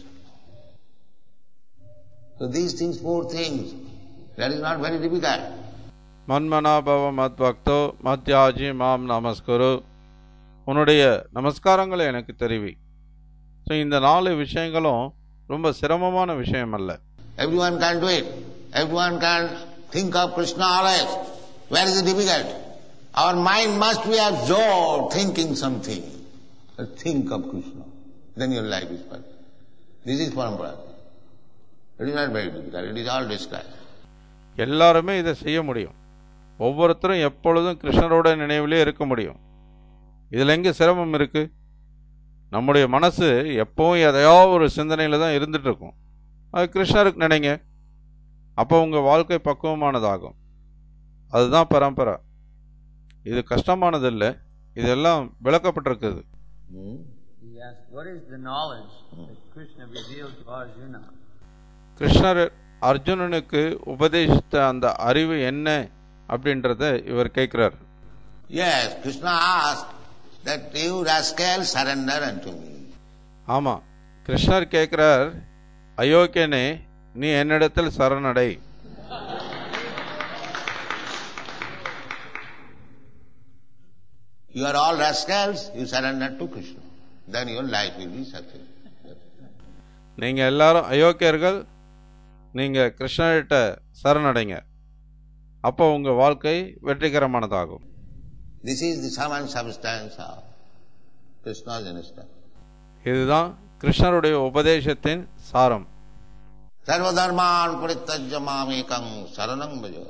So these things, four things, that is not very difficult. மன்மனாபவ மத் பக்தோ மத்யாஜி மாம் நமஸ்குரு உன்னுடைய நமஸ்காரங்களை எனக்கு தெரிவி ஸோ இந்த நாலு விஷயங்களும் ரொம்ப சிரமமான விஷயம் அல்ல Everyone can do it. Everyone can think of Krishna always. Where is the difficult? Our mind must be absorbed thinking something. But Think of Krishna. Then your life is perfect. This is parampara. It is not very difficult. It is all described. எல்லாருமே இதை செய்ய முடியும் ஒவ்வொருத்தரும் எப்பொழுதும் கிருஷ்ணரோட நினைவிலே இருக்க முடியும் இதில் எங்கே சிரமம் இருக்கு நம்முடைய மனசு எப்பவும் எதையோ ஒரு சிந்தனையில் தான் இருந்துட்டு இருக்கும் அது கிருஷ்ணருக்கு நினைங்க அப்போ உங்கள் வாழ்க்கை பக்குவமானதாகும் அதுதான் பரம்பரை இது கஷ்டமானதில்லை இதெல்லாம் விளக்கப்பட்டிருக்குது Hmm? He asked, What is the knowledge that Krishna revealed to Arjuna? கிருஷ்ணர் அர்ஜுனனுக்கு உபதேசித்த அந்த அறிவு என்ன அப்படின்றத இவர் கேட்கிறார் Yes, Krishna asked that you rascal surrender unto me. ஆமாம் கிருஷ்ணர் கேட்குறார் அயோக்கியனே நீ என்னிடத்தில் சரணடை You are all rascals, you surrender to Krishna. Then your life will be successful. நீங்கள் எல்லாரும் அயோக்கியர்கள் நீங்கள் கிருஷ்ணர்கிட்ட சரணடைங்க அப்போ உங்கள் வாழ்க்கை வெற்றிகரமானதாகும் This is the sum and substance of Krishna's instruction. இதுதான் கிருஷ்ணருடைய உபதேசத்தின் சாரம் Sarvadharman paritajya mamekam saranam bhaja.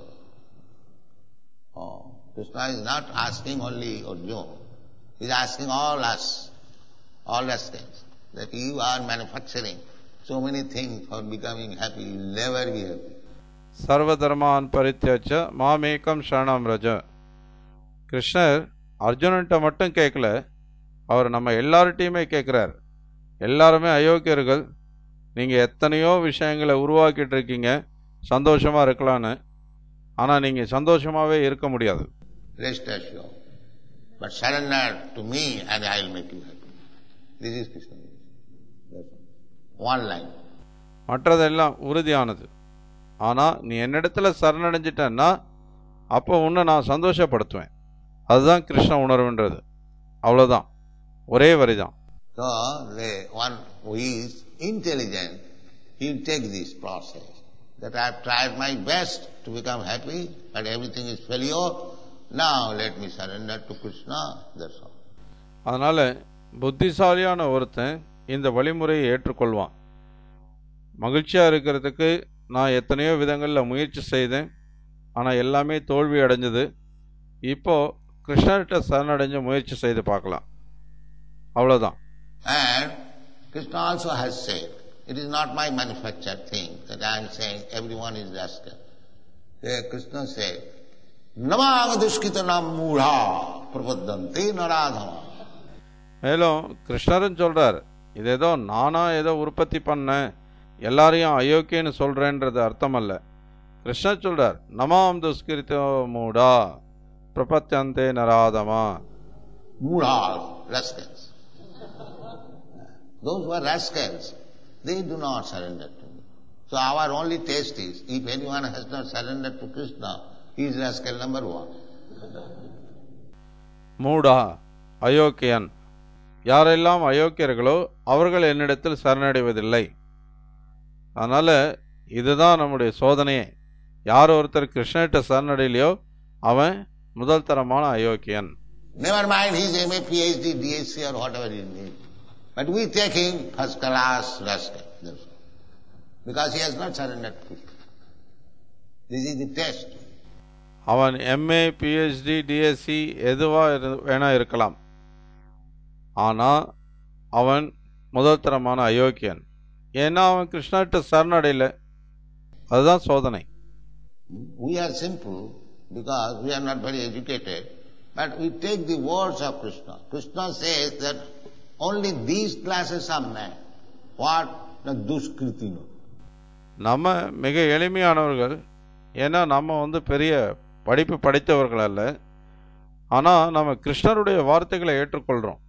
Oh, Krishna is not asking only Arjuna. He is asking all us, all rascals, that you are manufacturing so many things for becoming happy. You will never be happy. சர்வதர்மான் பரித்தியச்ச மாமேக்கம் சரணம் ரஜ கிருஷ்ணர் அர்ஜுனன்ட்ட மட்டும் கேட்கல அவர் நம்ம எல்லார்ட்டையுமே கேட்குறார் எல்லாருமே அயோக்கியர்கள் நீங்கள் எத்தனையோ விஷயங்களை உருவாக்கிட்டு இருக்கீங்க சந்தோஷமாக இருக்கலான்னு ஆனால் நீங்கள் சந்தோஷமாகவே இருக்க முடியாது Rest assured. But surrender to me and I will make you happy. This is Krishna. That's all. One line. மற்றதெல்லாம் உறுதியானது ஆனால் நீ என்னிடத்துல சரணடைஞ்சிட்டன்னா அப்போ உன்னை நான் சந்தோஷப்படுத்துவேன் அதுதான் கிருஷ்ண உணர்வுன்றது அவ்வளோதான் ஒரே வரி தான் So the one who is intelligent, he will take this process. That I have tried my best to become happy, but everything is failure. Now let me surrender to Krishna. That's all. அதனால் புத்திசாலியான ஒருத்தன் இந்த வழிமுறையை ஏற்றுக்கொள்வான் மகிழ்ச்சியாக இருக்கிறதுக்கு நான் எத்தனையோ விதங்களில் முயற்சி செய்தேன் ஆனால் எல்லாமே தோல்வி அடைஞ்சது இப்போ கிருஷ்ணர்கிட்ட சரணடைஞ்சு முயற்சி செய்து பார்க்கலாம் அவ்வளோதான் And Krishna also has said, it is not my manufactured thing that I am saying everyone is rascal. There Krishna said, Namang duskita mudha prapadante naradhama. மேலும் கிருஷ்ணரும் சொல்றார் இது ஏதோ நானா ஏதோ உற்பத்தி பண்ணேன் எல்லாரையும் அயோக்கியன்னு சொல்றேன்றது அர்த்தம் அல்ல கிருஷ்ணர் சொல்றார் நமாம் துஷ்கிருத்தோ மூடா பிரபத்தியந்தே நராதமா Mudhas, rascals. Those who are rascals, they do not surrender to me. So our only test is, if anyone has not surrendered to Krishna, he is rascal number one. மூடா அயோக்கியன் யாரெல்லாம் அயோக்கியர்களோ அவர்கள் என்னிடத்தில் சரணடைவதில்லை அதனால இதுதான் நம்முடைய சோதனையே யார் ஒருத்தர் கிருஷ்ணர்கிட்ட சரணடையிலையோ அவன் முதல் தரமான அயோக்கியன் Never mind his MA, PhD, DSc or whatever he needs. But we take him first class rascal. That's all. Because he has not surrendered to Krishna. This is the test. அவன் எம்ஏ பிஹெச்டி டிஎஸ்சி எதுவாக இரு வேணா இருக்கலாம் ஆனால் அவன் முதல் தரமான அயோக்கியன் ஏன்னா அவன் கிருஷ்ணர்கிட்ட சரணடையல அதுதான் சோதனை We are simple because we are not very educated, but we take the words of Krishna. Krishna says that only these classes are men. What? The duskritino. நம்ம மிக எளிமையானவர்கள் ஏன்னா நம்ம வந்து பெரிய படிப்பு படித்தவர்கள் அல்ல ஆனால் நம்ம கிருஷ்ணருடைய வார்த்தைகளை ஏற்றுக்கொள்கிறோம்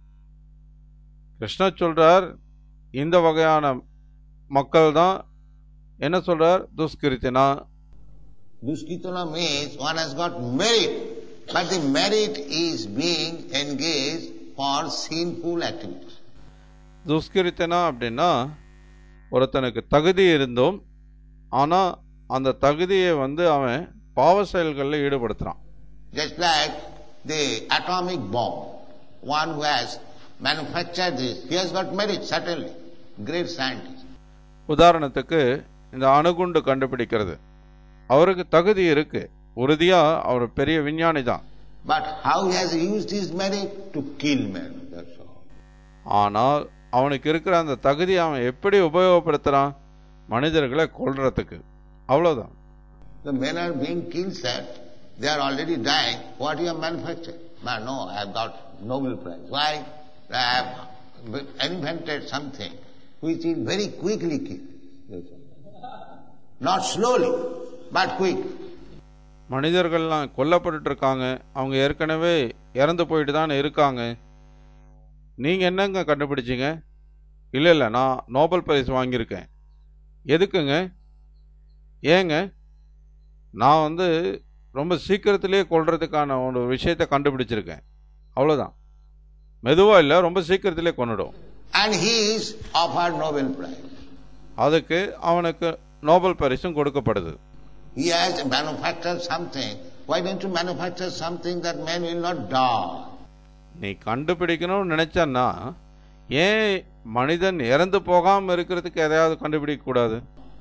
கிருஷ்ணர் சொல்றார் இந்த வகையான மக்கள் தான் என்ன சொல்றார் துஷ்கிருத்தினா Duskritana means one has got merit, but the merit is being engaged for sinful activities. துஷ்கிருத்தனா அப்படின்னா ஒருத்தனுக்கு தகுதி இருந்தும் ஆனால் அந்த தகுதியை வந்து அவன் பாவ செயல்களில் ஈடுபடுத்துகிறான் Just like the atomic bomb. One who has manufactured this, he has got merit, certainly. Great scientist. உதாரணத்துக்கு இந்த அணுகுண்டு கண்டுபிடிக்கிறது அவருக்கு தகுதி இருக்கு உறுதியாக அவர் பெரிய விஞ்ஞானி தான் But how he has used his merit to kill men, that's all. ஆனால் அவனுக்கு இருக்கிற அந்த தகுதி அவன் எப்படி உபயோகப்படுத்துகிறான் மனிதர்களை கொல்றதுக்கு அவ்வளோதான் The men are being killed, sir. They are already dying. What you have manufactured? But no, I have got Nobel Prize. Why? I have invented something which is very quickly killed. That's all. Not slowly, but quick. மனிதர்கள்லாம் கொல்லப்பட்டுட்டு இருக்காங்க அவங்க ஏற்கனவே இறந்து போயிட்டு தானே இருக்காங்க நீங்கள் என்னங்க கண்டுபிடிச்சீங்க இல்லை இல்லை நான் நோபல் பரிசு வாங்கியிருக்கேன் எதுக்குங்க ஏங்க நான் வந்து ரொம்ப சீக்கிரத்திலே கொல்றதுக்கான ஒரு விஷயத்தை கண்டுபிடிச்சிருக்கேன் அவ்வளோதான் மெதுவாக இல்லை ரொம்ப சீக்கிரத்திலே கொண்டுடும் And he is offered Nobel Prize. அதுக்கு அவனுக்கு நோபல் பரிசும் கொடுக்கப்படுது He has manufactured something. Why don't you manufacture something that men will not die? நீ கண்டுபிடிக்கணும்னு நினைச்சன்னா ஏன் மனிதன் இறந்து போகாம இருக்கிறதுக்கு எதையாவது கண்டுபிடிக்க கூடாது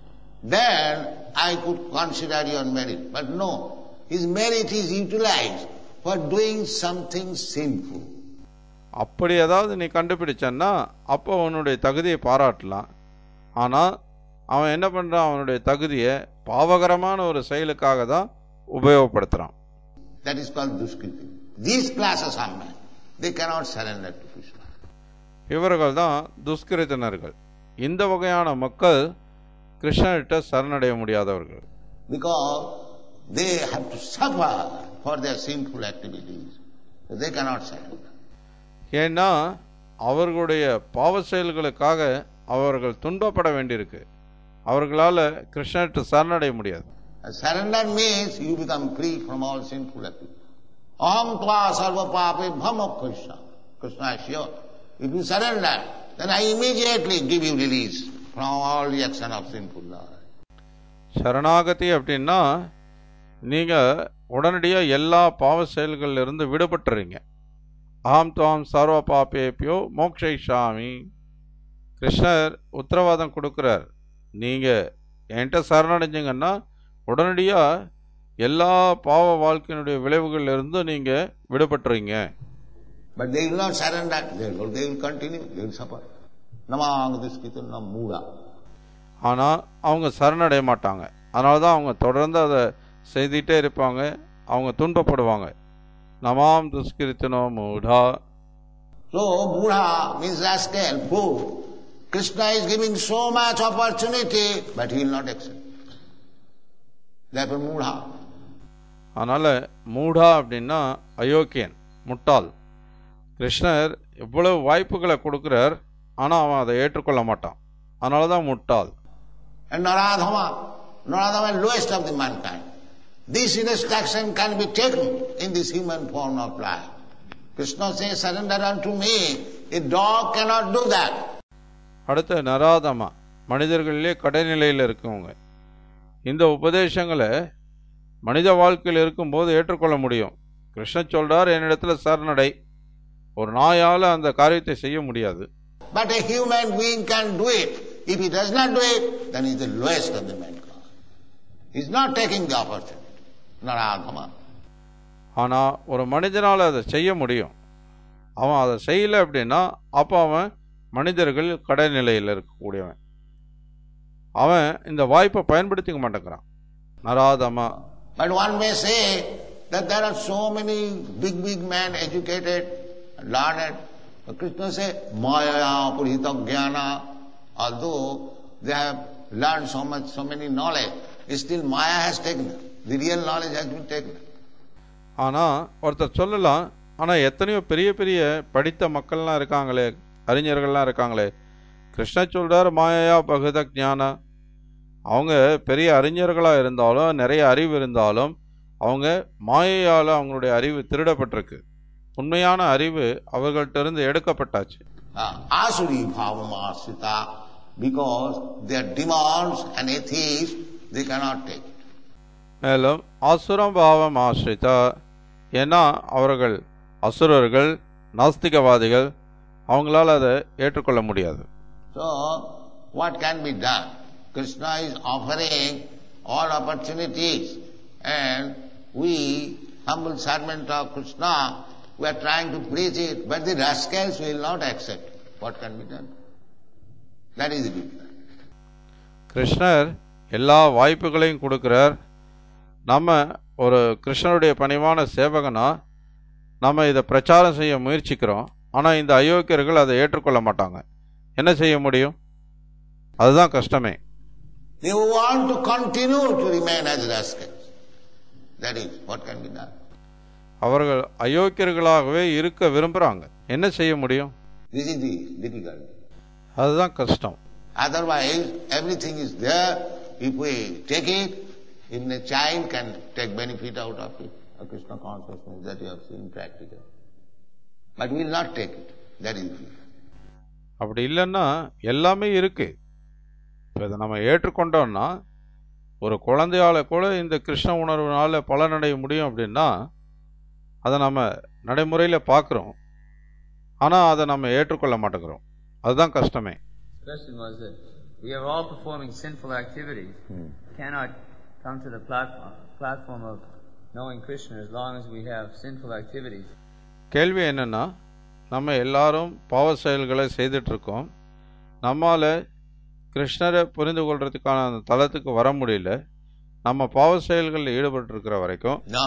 Then I could consider your merit. But no, his merit is utilized for doing something sinful. அப்படி ஏதாவது நீ கண்டுபிடிச்சன்னா அப்போ அவனுடைய தகுதியை பாராட்டலாம் ஆனால் அவன் என்ன பண்ணுறான் அவனுடைய தகுதியை பாவகரமான ஒரு செயலுக்காக தான் உபயோகப்படுத்துகிறான் That is called Duskriti. These classes are men. They cannot surrender to Krishna. இவர்கள் தான் துஷ்கிருத்தினர்கள் இந்த வகையான மக்கள் கிருஷ்ணர்கிட்ட சரணடைய முடியாதவர்கள் Because they have to suffer for their sinful activities. They cannot surrender. ஏன்னா அவர்களுடைய பாவ செயல்களுக்காக அவர்கள் துன்பப்பட வேண்டியிருக்கு அவர்களால் கிருஷ்ணர்கிட்ட சரணடைய முடியாது And surrender means you become free from all sinful activities. Aham tva sarva pape bhama Krishna. Krishna is sure. If you surrender, then I immediately give you release from all the action of sinful life. சரணாகதி அப்படின்னா நீங்கள் உடனடியாக எல்லா பாவ செயல்கள்ல இருந்து விடுபட்டுறீங்க ஆம் துவாம் சர்வ பாப்பேப்பியோ மோக்ஷயிஷாமி கிருஷ்ணர் உத்தரவாதம் கொடுக்குறார் நீங்கள் என்கிட்ட சரணடைஞ்சிங்கன்னா உடனடியாக எல்லா பாவ வாழ்க்கையினுடைய விளைவுகள்ல இருந்து நீங்கள் விடுபட்டுறீங்க But they will not surrender. They will, they will continue. They will suffer. Namang diskita nam muda. ஆனால் அவங்க சரணடைய மாட்டாங்க அதனால தான் அவங்க தொடர்ந்து அதை செய்துகிட்டே இருப்பாங்க அவங்க துன்பப்படுவாங்க நமாம் துஷ்கிருத்தினோ மூடா So Buddha means rascal, fool. Krishna is giving so much opportunity, but he will not accept. Therefore Mudha. அதனால் மூடா அப்படின்னா அயோக்கியன் முட்டாள் கிருஷ்ணர் எவ்வளவு வாய்ப்புகளை கொடுக்குறார் ஆனால் அவன் அதை ஏற்றுக்கொள்ள மாட்டான் அதனால தான் முட்டாள் And Naradhama, Naradhama is lowest of the mankind. This instruction can be taken in this human form of life. Krishna says, surrender unto me. A dog cannot do that. அடுத்து நராதமா மனிதர்களிலே கடைநிலையில் இருக்கவங்க இந்த உபதேசங்களை மனித வாழ்க்கையில் இருக்கும்போது ஏற்றுக்கொள்ள முடியும் கிருஷ்ணன் சொல்றார் என்னிடத்துல சரணடை ஒரு நாயால் அந்த காரியத்தை செய்ய முடியாது But a human being can do it. If he does not do it, then he is the lowest of the mankind. He's not taking the opportunity. Naradhama. ஆனால் ஒரு மனிதனால் அதை செய்ய முடியும் அவன் அதை செய்யலை அப்படின்னா அப்போ அவன் மனிதர்கள் கடைநிலையில் இருக்கக்கூடியவன் அவன் இந்த வாய்ப்பை பயன்படுத்திக்க மாட்டேங்கிறான் நராதமா But one may say that there are so many big, big men, educated, learned. But Krishna says, Maya Purita Jnana. Although they have learned so much, so many knowledge, still Maya has taken them. The real knowledge has been taken. ஆனால் ஒருத்தர் சொல்லலாம் ஆனால் எத்தனையோ பெரிய பெரிய படித்த மக்கள்லாம் இருக்காங்களே அறிஞர்கள்லாம் இருக்காங்களே கிருஷ்ண சொல்றார் மாயா பகுத ஞான அவங்க பெரிய அறிஞர்களாக இருந்தாலும் நிறைய அறிவு இருந்தாலும் அவங்க மாயையால் அவங்களுடைய அறிவு திருடப்பட்டிருக்கு உண்மையான அறிவு அவர்கள்ட்ட இருந்து எடுக்கப்பட்டாச்சு Uh, Asuri Bhavamasita, because their demands and atheists, they cannot take it. மேலும் அசுரம் பாவம் ஆசிரிதா ஏன்னா அவர்கள் அசுரர்கள் நாஸ்திகவாதிகள் அவங்களால அதை ஏற்றுக்கொள்ள முடியாது So, what can be done? Krishna is offering all opportunities and we, humble servant of Krishna, we are trying to preach it, but the rascals will not accept it. What can be done? That is the difference. கிருஷ்ணர் எல்லா வாய்ப்புகளையும் கொடுக்கிறார் நம்ம ஒரு கிருஷ்ணருடைய பணிவான சேவகனா நம்ம இதை பிரச்சாரம் செய்ய முயற்சிக்கிறோம் ஆனால் இந்த அயோக்கியர்கள் அதை ஏற்றுக்கொள்ள மாட்டாங்க என்ன செய்ய முடியும் அதுதான் கஷ்டமே They want to continue to remain as rascals. That is what can be done. அவர்கள் அயோக்கியர்களாகவே இருக்க விரும்புகிறாங்க என்ன செய்ய முடியும் This is the difficulty. அதுதான் கஷ்டம் Otherwise, everything is there. If we take it, even a child can take benefit out of it. A Krishna consciousness that you have seen practical. But we will not take it. That is the அப்படி இல்லைன்னா எல்லாமே இருக்கு இப்போ இதை நம்ம ஏற்றுக்கொண்டோம்னா ஒரு குழந்தையால கூட இந்த கிருஷ்ண உணர்வுனால பலனடைய முடியும் அப்படின்னா அதை நம்ம நடைமுறையில் பார்க்குறோம் ஆனால் அதை நம்ம ஏற்றுக்கொள்ள மாட்டேங்கிறோம் அதுதான் கஷ்டமே The question was that we are all performing sinful activities, cannot come to the platform, platform of knowing Krishna as long as we have sinful activities. கேள்வி என்னன்னா நம்ம எல்லாரும் பாவ செயல்களை செய்துட்டு இருக்கோம் நம்மால கிருஷ்ணரை புரிந்து கொள்றதுக்கான அந்த தளத்துக்கு வர முடியல நம்ம பாவ செயல்களில் ஈடுபட்டு இருக்கிற வரைக்கும் No.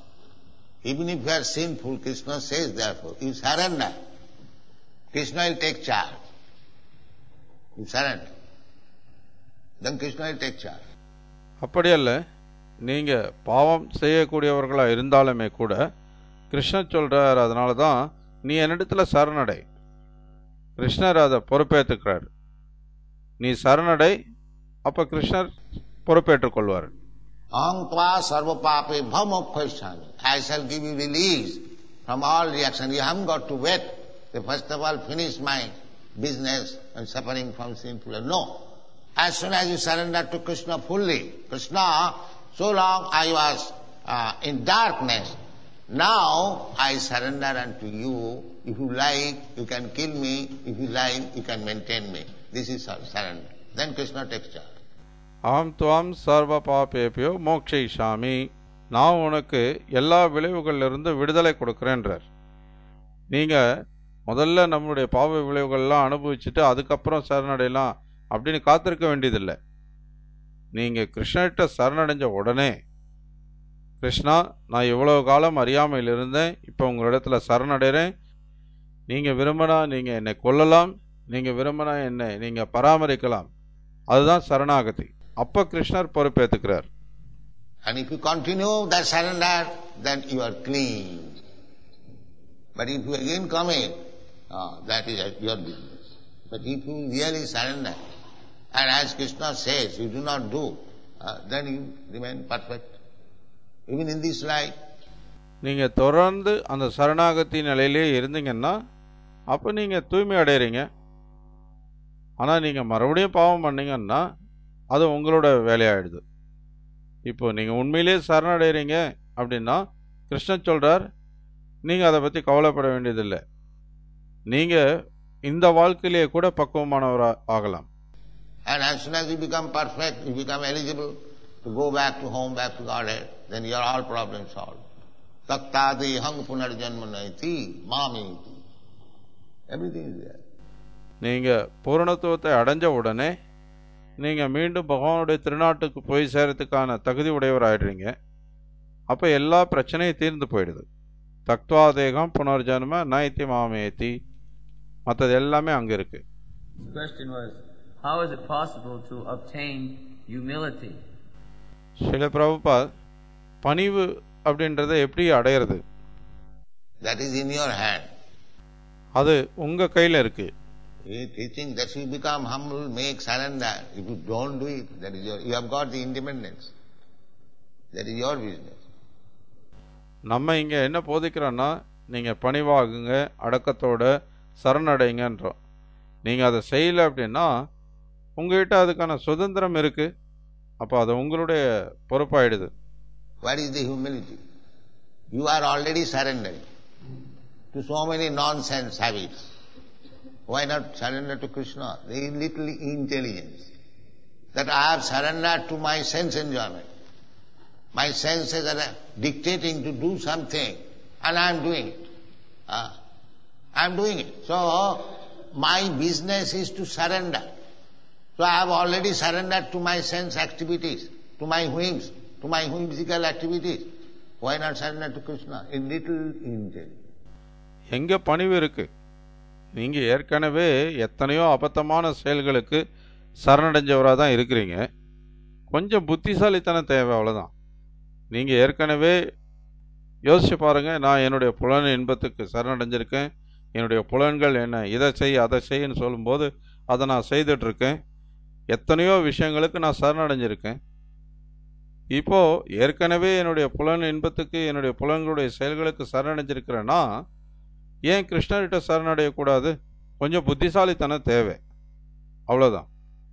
Even if you are sinful, Krishna says therefore, you surrender. Krishna will take charge. You surrender. Then Krishna will take charge. அப்படியல்ல நீங்க பாவம் செய்யக்கூடியவர்களா இருந்தாலுமே கூட கிருஷ்ணர் சொல்றார் அதனால தான் நீ என்னிடத்துல சரணடை கிருஷ்ணர் அதை பொறுப்பேற்றுக்கிறார் நீ சரணடை அப்ப கிருஷ்ணர் பொறுப்பேற்றுக் கொள்வார் Aham tva sarva pape bhamokkhasami. I shall give you release from all reaction. You haven't got to wait. They first of all finish my business and suffering from sinful. No. As soon as you surrender to Krishna fully, Krishna, so long I was uh, in darkness. Now I surrender unto you. If you like, you can kill me. If you like, you can maintain me. This is sur- surrender. Then Krishna takes charge. ஆம் துவாம் சர்வ பாப்பேபியோ மோக்ஷயிஷாமி நான் உனக்கு எல்லா விளைவுகளிலிருந்து விடுதலை கொடுக்குறேன்றார் நீங்கள் முதல்ல நம்மளுடைய பாவ விளைவுகள்லாம் அனுபவிச்சுட்டு அதுக்கப்புறம் சரணடையலாம் அப்படின்னு காத்திருக்க வேண்டியதில்லை நீங்கள் கிருஷ்ணர்கிட்ட சரணடைஞ்ச உடனே கிருஷ்ணா நான் இவ்வளவு காலம் அறியாமையில் இருந்தேன் இப்போ உங்களிடத்துல சரணடைகிறேன் நீங்கள் விரும்பினா நீங்கள் என்னை கொல்லலாம் நீங்கள் விரும்பினா என்னை நீங்கள் பராமரிக்கலாம் அதுதான் சரணாகதி அப்போ கிருஷ்ணர் பொறுப்பேற்றுக்கிறார் And if you continue that surrender, then you are clean. But if you again commit, ah, that is your business. But if you really surrender, and as Krishna says, you do not do, ah, then you remain perfect. Even in this life, நீங்கள் தொடர்ந்து அந்த சரணாகதி நிலையிலே இருந்தீங்கன்னா அப்போ நீங்கள் தூய்மை அடைகிறீங்க ஆனால் நீங்கள் மறுபடியும் பாவம் பண்ணீங்கன்னா அது உங்களோட வேலையாயிடுது இப்போ நீங்கள் உண்மையிலேயே சரணடைகிறீங்க அப்படின்னா கிருஷ்ணன் சொல்கிறார் நீங்கள் அதை பற்றி கவலைப்பட வேண்டியதில்லை நீங்கள் இந்த வாழ்க்கையிலேயே கூட பக்குவமானவராக ஆகலாம் and as soon as you become perfect, you become eligible to go back to home, back to Godhead, then your all problems solved. Taktadi hang punarjanmanati mamiti. Everything is there. நீங்கள் பூரணத்துவத்தை அடைஞ்ச உடனே நீங்கள் மீண்டும் பகவானுடைய திருநாட்டுக்கு போய் சேரத்துக்கான தகுதி உடையவராயிடுறீங்க அப்போ எல்லா பிரச்சனையும் தீர்ந்து போயிடுது தக்துவாதேகம் புனர்ஜன்ம நைத்தி மாமேத்தி மற்றது எல்லாமே அங்கே இருக்குது The question was, how is it possible to obtain humility? சில பிரபுபாத் பணிவு அப்படின்றத எப்படி அடையிறது That is in your hand. அது உங்கள் கையில் இருக்குது He is teaching that you become humble, make surrender. If you don't do it, that is your, you have got the independence. That is your business. நம்ம இங்கே என்ன போதிக்கிறோன்னா நீங்கள் பணிவாகுங்க அடக்கத்தோட சரணடைங்கன்றோம் நீங்கள் அதை செய்யலை அப்படின்னா உங்ககிட்ட அதுக்கான சுதந்திரம் இருக்குது அப்போ அது உங்களுடைய பொறுப்பாயிடுது What is the humility? You are already surrendering to so many nonsense habits. Why not surrender to Krishna? The little intelligence. That I have surrendered to my sense enjoyment. My senses are dictating to do something and I am doing it. Ah, I am doing it. So, my business is to surrender. So I have already surrendered to my sense activities, to my whims, to my whimsical activities. Why not surrender to Krishna? In little intelligence. எங்கே பணிவு இருக்குது நீங்கள் ஏற்கனவே எத்தனையோ அபத்தமான செயல்களுக்கு சரணடைஞ்சவராக தான் இருக்கிறீங்க கொஞ்சம் புத்திசாலித்தனம் தேவை அவ்வளோதான் நீங்கள் ஏற்கனவே யோசிச்சு பாருங்கள் நான் என்னுடைய புலன் இன்பத்துக்கு சரணடைஞ்சிருக்கேன் என்னுடைய புலன்கள் என்ன இதை செய் அதை செய்ன்னு சொல்லும்போது அதை நான் செய்துட்ருக்கேன் எத்தனையோ விஷயங்களுக்கு நான் சரணடைஞ்சிருக்கேன் இப்போது ஏற்கனவே என்னுடைய புலன் இன்பத்துக்கு என்னுடைய புலன்களுடைய செயல்களுக்கு சரணடைஞ்சிருக்கிறேன்னா ஏன் கிருஷ்ணர்கிட்ட சரணடையக்கூடாது கொஞ்சம் புத்திசாலித்தனம் தேவை அவ்வளோதான்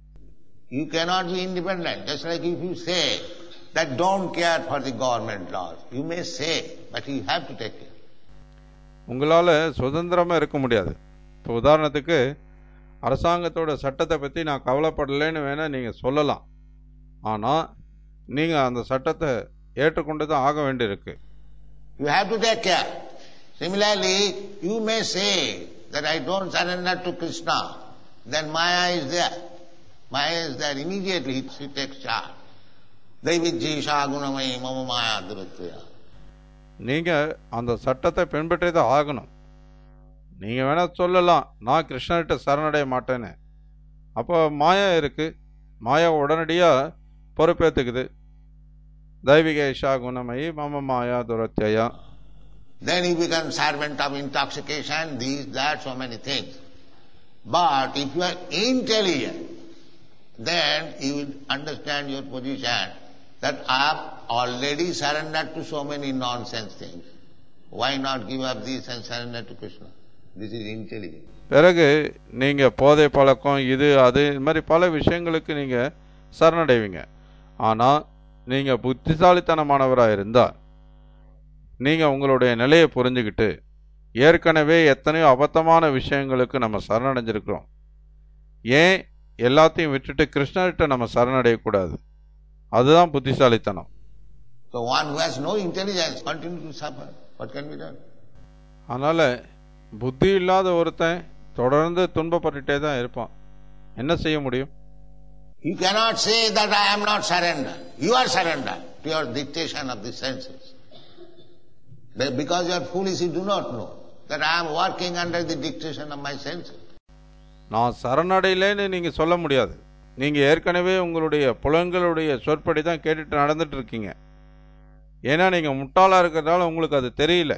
You cannot be independent. Just like if you say that don't care for the government laws. You may say, but you have to take care. உங்களால் சுதந்திரமாக இருக்க முடியாது இப்போ உதாரணத்துக்கு அரசாங்கத்தோட சட்டத்தை பற்றி நான் கவலைப்படலைன்னு வேணால் நீங்கள் சொல்லலாம் ஆனால் நீங்கள் அந்த சட்டத்தை ஏற்றுக்கொண்டு தான் ஆக வேண்டியிருக்கு You have to take care. Similarly, you may say that I don't surrender to Krishna. Then Maya is there. Maya is there. Immediately she takes charge. Daivijisha gunamai mama maya duratya. நீங்கள் அந்த சட்டத்தை பின்பற்றி தான் ஆகணும் நீங்கள் வேணால் சொல்லலாம் நான் கிருஷ்ணர்கிட்ட சரணடைய மாட்டேன்னு அப்போ மாயா இருக்குது மாயா உடனடியாக பொறுப்பேற்றுக்குது தெய்வீக இஷா குணமயி மம மாயா துரத்தியா Then you become servant of intoxication, these, that, so many things. But if you are intelligent, then you will understand your position that I have already surrendered to so many nonsense things. Why not give up this and surrender to Krishna? This is intelligence. பிறகு நீங்கள் போதை பழக்கம் இது அது இது மாதிரி பல விஷயங்களுக்கு நீங்கள் சரணடைவீங்க ஆனால் நீங்கள் புத்திசாலித்தனமானவராக இருந்தால் நீங்கள் உங்களுடைய நிலையை புரிஞ்சுக்கிட்டு ஏற்கனவே எத்தனையோ அபத்தமான விஷயங்களுக்கு நம்ம சரணடைஞ்சிருக்கிறோம் ஏன் எல்லாத்தையும் விட்டுட்டு கிருஷ்ணர்கிட்ட நம்ம சரணடையக்கூடாது அதுதான் புத்திசாலித்தனம் So one who has no intelligence continue to suffer. What can be done? அதனால் புத்தி இல்லாத ஒருத்தன் தொடர்ந்து துன்பப்பட்டுட்டே தான் இருப்பான் என்ன செய்ய முடியும் You cannot say that I am not surrendered. You are surrendered to your dictation of the senses. But Because you are foolish, you do not know that I am working under the dictation of my senses. நான் சரணடையிலேன்னு நீங்கள் சொல்ல முடியாது நீங்கள் ஏற்கனவே உங்களுடைய புலன்களுடைய சொற்படி தான் கேட்டுட்டு நடந்துட்டு இருக்கீங்க ஏன்னா நீங்கள் முட்டாளாக இருக்கிறதால உங்களுக்கு அது தெரியல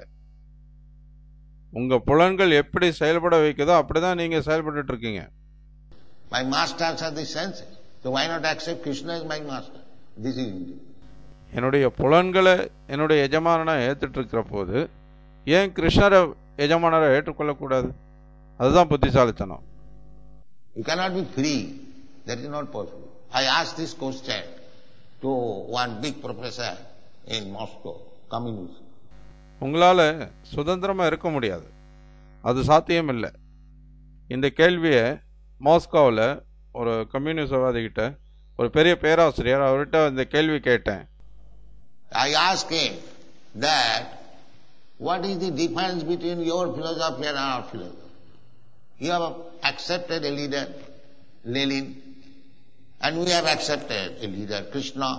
உங்கள் புலன்கள் எப்படி செயல்பட வைக்குதோ அப்படி தான் நீங்கள் செயல்பட்டுட்டு இருக்கீங்க My masters are the senses. So why not accept Krishna as my master? This is India. என்னுடைய புலன்களை என்னுடைய எஜமானனை ஏற்றுட்டு இருக்கிற போது ஏன் கிருஷ்ணரை எஜமானரை ஏற்றுக்கொள்ளக்கூடாது அதுதான் புத்திசாலித்தனம் You cannot be free. That is not possible. I asked this question to one big professor in Moscow, communist. உங்களால் சுதந்திரமாக இருக்க முடியாது அது சாத்தியம் இல்லை இந்த கேள்வியை மாஸ்கோவில் ஒரு கம்யூனிசவாதிகிட்ட ஒரு பெரிய பேராசிரியர் அவர்கிட்ட இந்த கேள்வி கேட்டேன் I asked him that what is the difference between your philosophy and our philosophy? You have accepted a leader, Lenin, and we have accepted a leader, Krishna.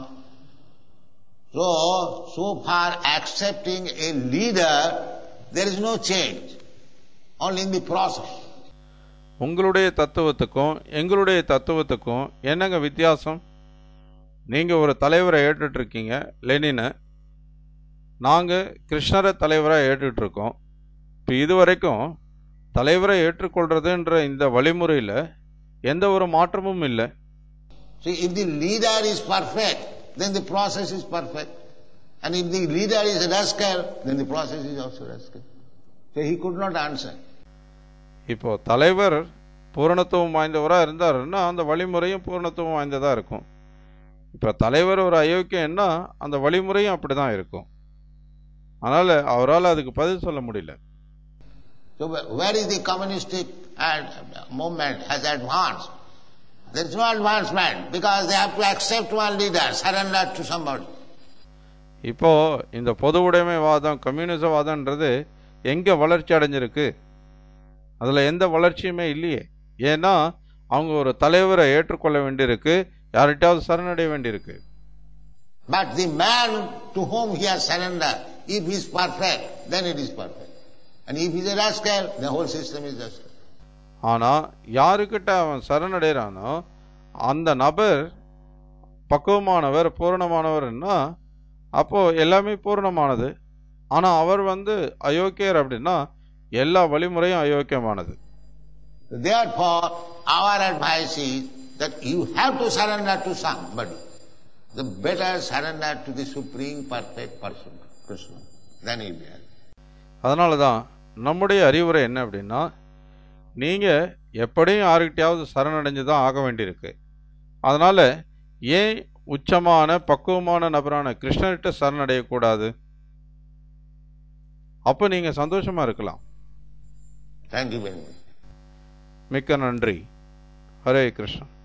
So, so far accepting a leader, there is no change, only in the process. உங்களுடைய தத்துவத்துக்கும் எங்களுடைய தத்துவத்துக்கும் என்னங்க வித்தியாசம் நீங்க ஒரு தலைவரை ஏற்றுட்டு இருக்கீங்க லெனினை நாங்க கிருஷ்ணரை தலைவராக ஏற்றுட்டு இருக்கோம் இப்போ இதுவரைக்கும் தலைவரை ஏற்றுக்கொள்றதுன்ற இந்த வழிமுறையில் எந்த ஒரு மாற்றமும் இல்லை See, if the leader is perfect, then the process is perfect. And if the leader is a rascal, then the process is also rascal. So he could not answer. இப்போ தலைவர் பூரணத்துவம் வாய்ந்தவராக இருந்தாருன்னா அந்த வழிமுறையும் பூரணத்துவம் வாய்ந்ததாக இருக்கும் இப்போ தலைவர் ஒரு அயோக்கியம்னா அந்த வழிமுறையும் அப்படி தான் இருக்கும் அதனால் அவரால் அதுக்கு பதில் சொல்ல முடியல So where where is the communistic uh, movement has advanced? There is no advancement because they have to accept one leader, surrender to somebody. இப்போ இந்த பொது உடைமைவாதம் கம்யூனிசவாதம்ன்றது எங்கே வளர்ச்சி அடைஞ்சிருக்கு அதில் எந்த வளர்ச்சியுமே இல்லையே ஏன்னா அவங்க ஒரு தலைவரை ஏற்றுக்கொள்ள வேண்டியிருக்கு யார்கிட்டயாவது சரணடைய வேண்டியிருக்கு But the man to whom he has surrendered, if he is perfect, then it is perfect. And if he is a rascal, the whole system is rascal. ஆனால் யாருக்கிட்ட அவன் சரணடைகிறானோ அந்த நபர் பக்குவமானவர் பூரணமானவர்னா அப்போ எல்லாமே பூரணமானது ஆனால் அவர் வந்து அயோக்கியர் அப்படின்னா எல்லா வழிமுறையும் அயோக்கியமானது Therefore, our advice is that you have to surrender to somebody. The better surrender to the Supreme Perfect Person, Krishna, than it is. அதனால தான் நம்முடைய அறிவுரை என்ன அப்படின்னா நீங்கள் எப்படியும் யாருக்கிட்டையாவது சரணடைஞ்சு தான் ஆக வேண்டியிருக்கு அதனால் ஏன் உச்சமான பக்குவமான நபரான கிருஷ்ணர்கிட்ட சரணடையக்கூடாது அப்போ நீங்கள் சந்தோஷமாக இருக்கலாம் Thank you very much. மிக்க நன்றி ஹரே கிருஷ்ணன்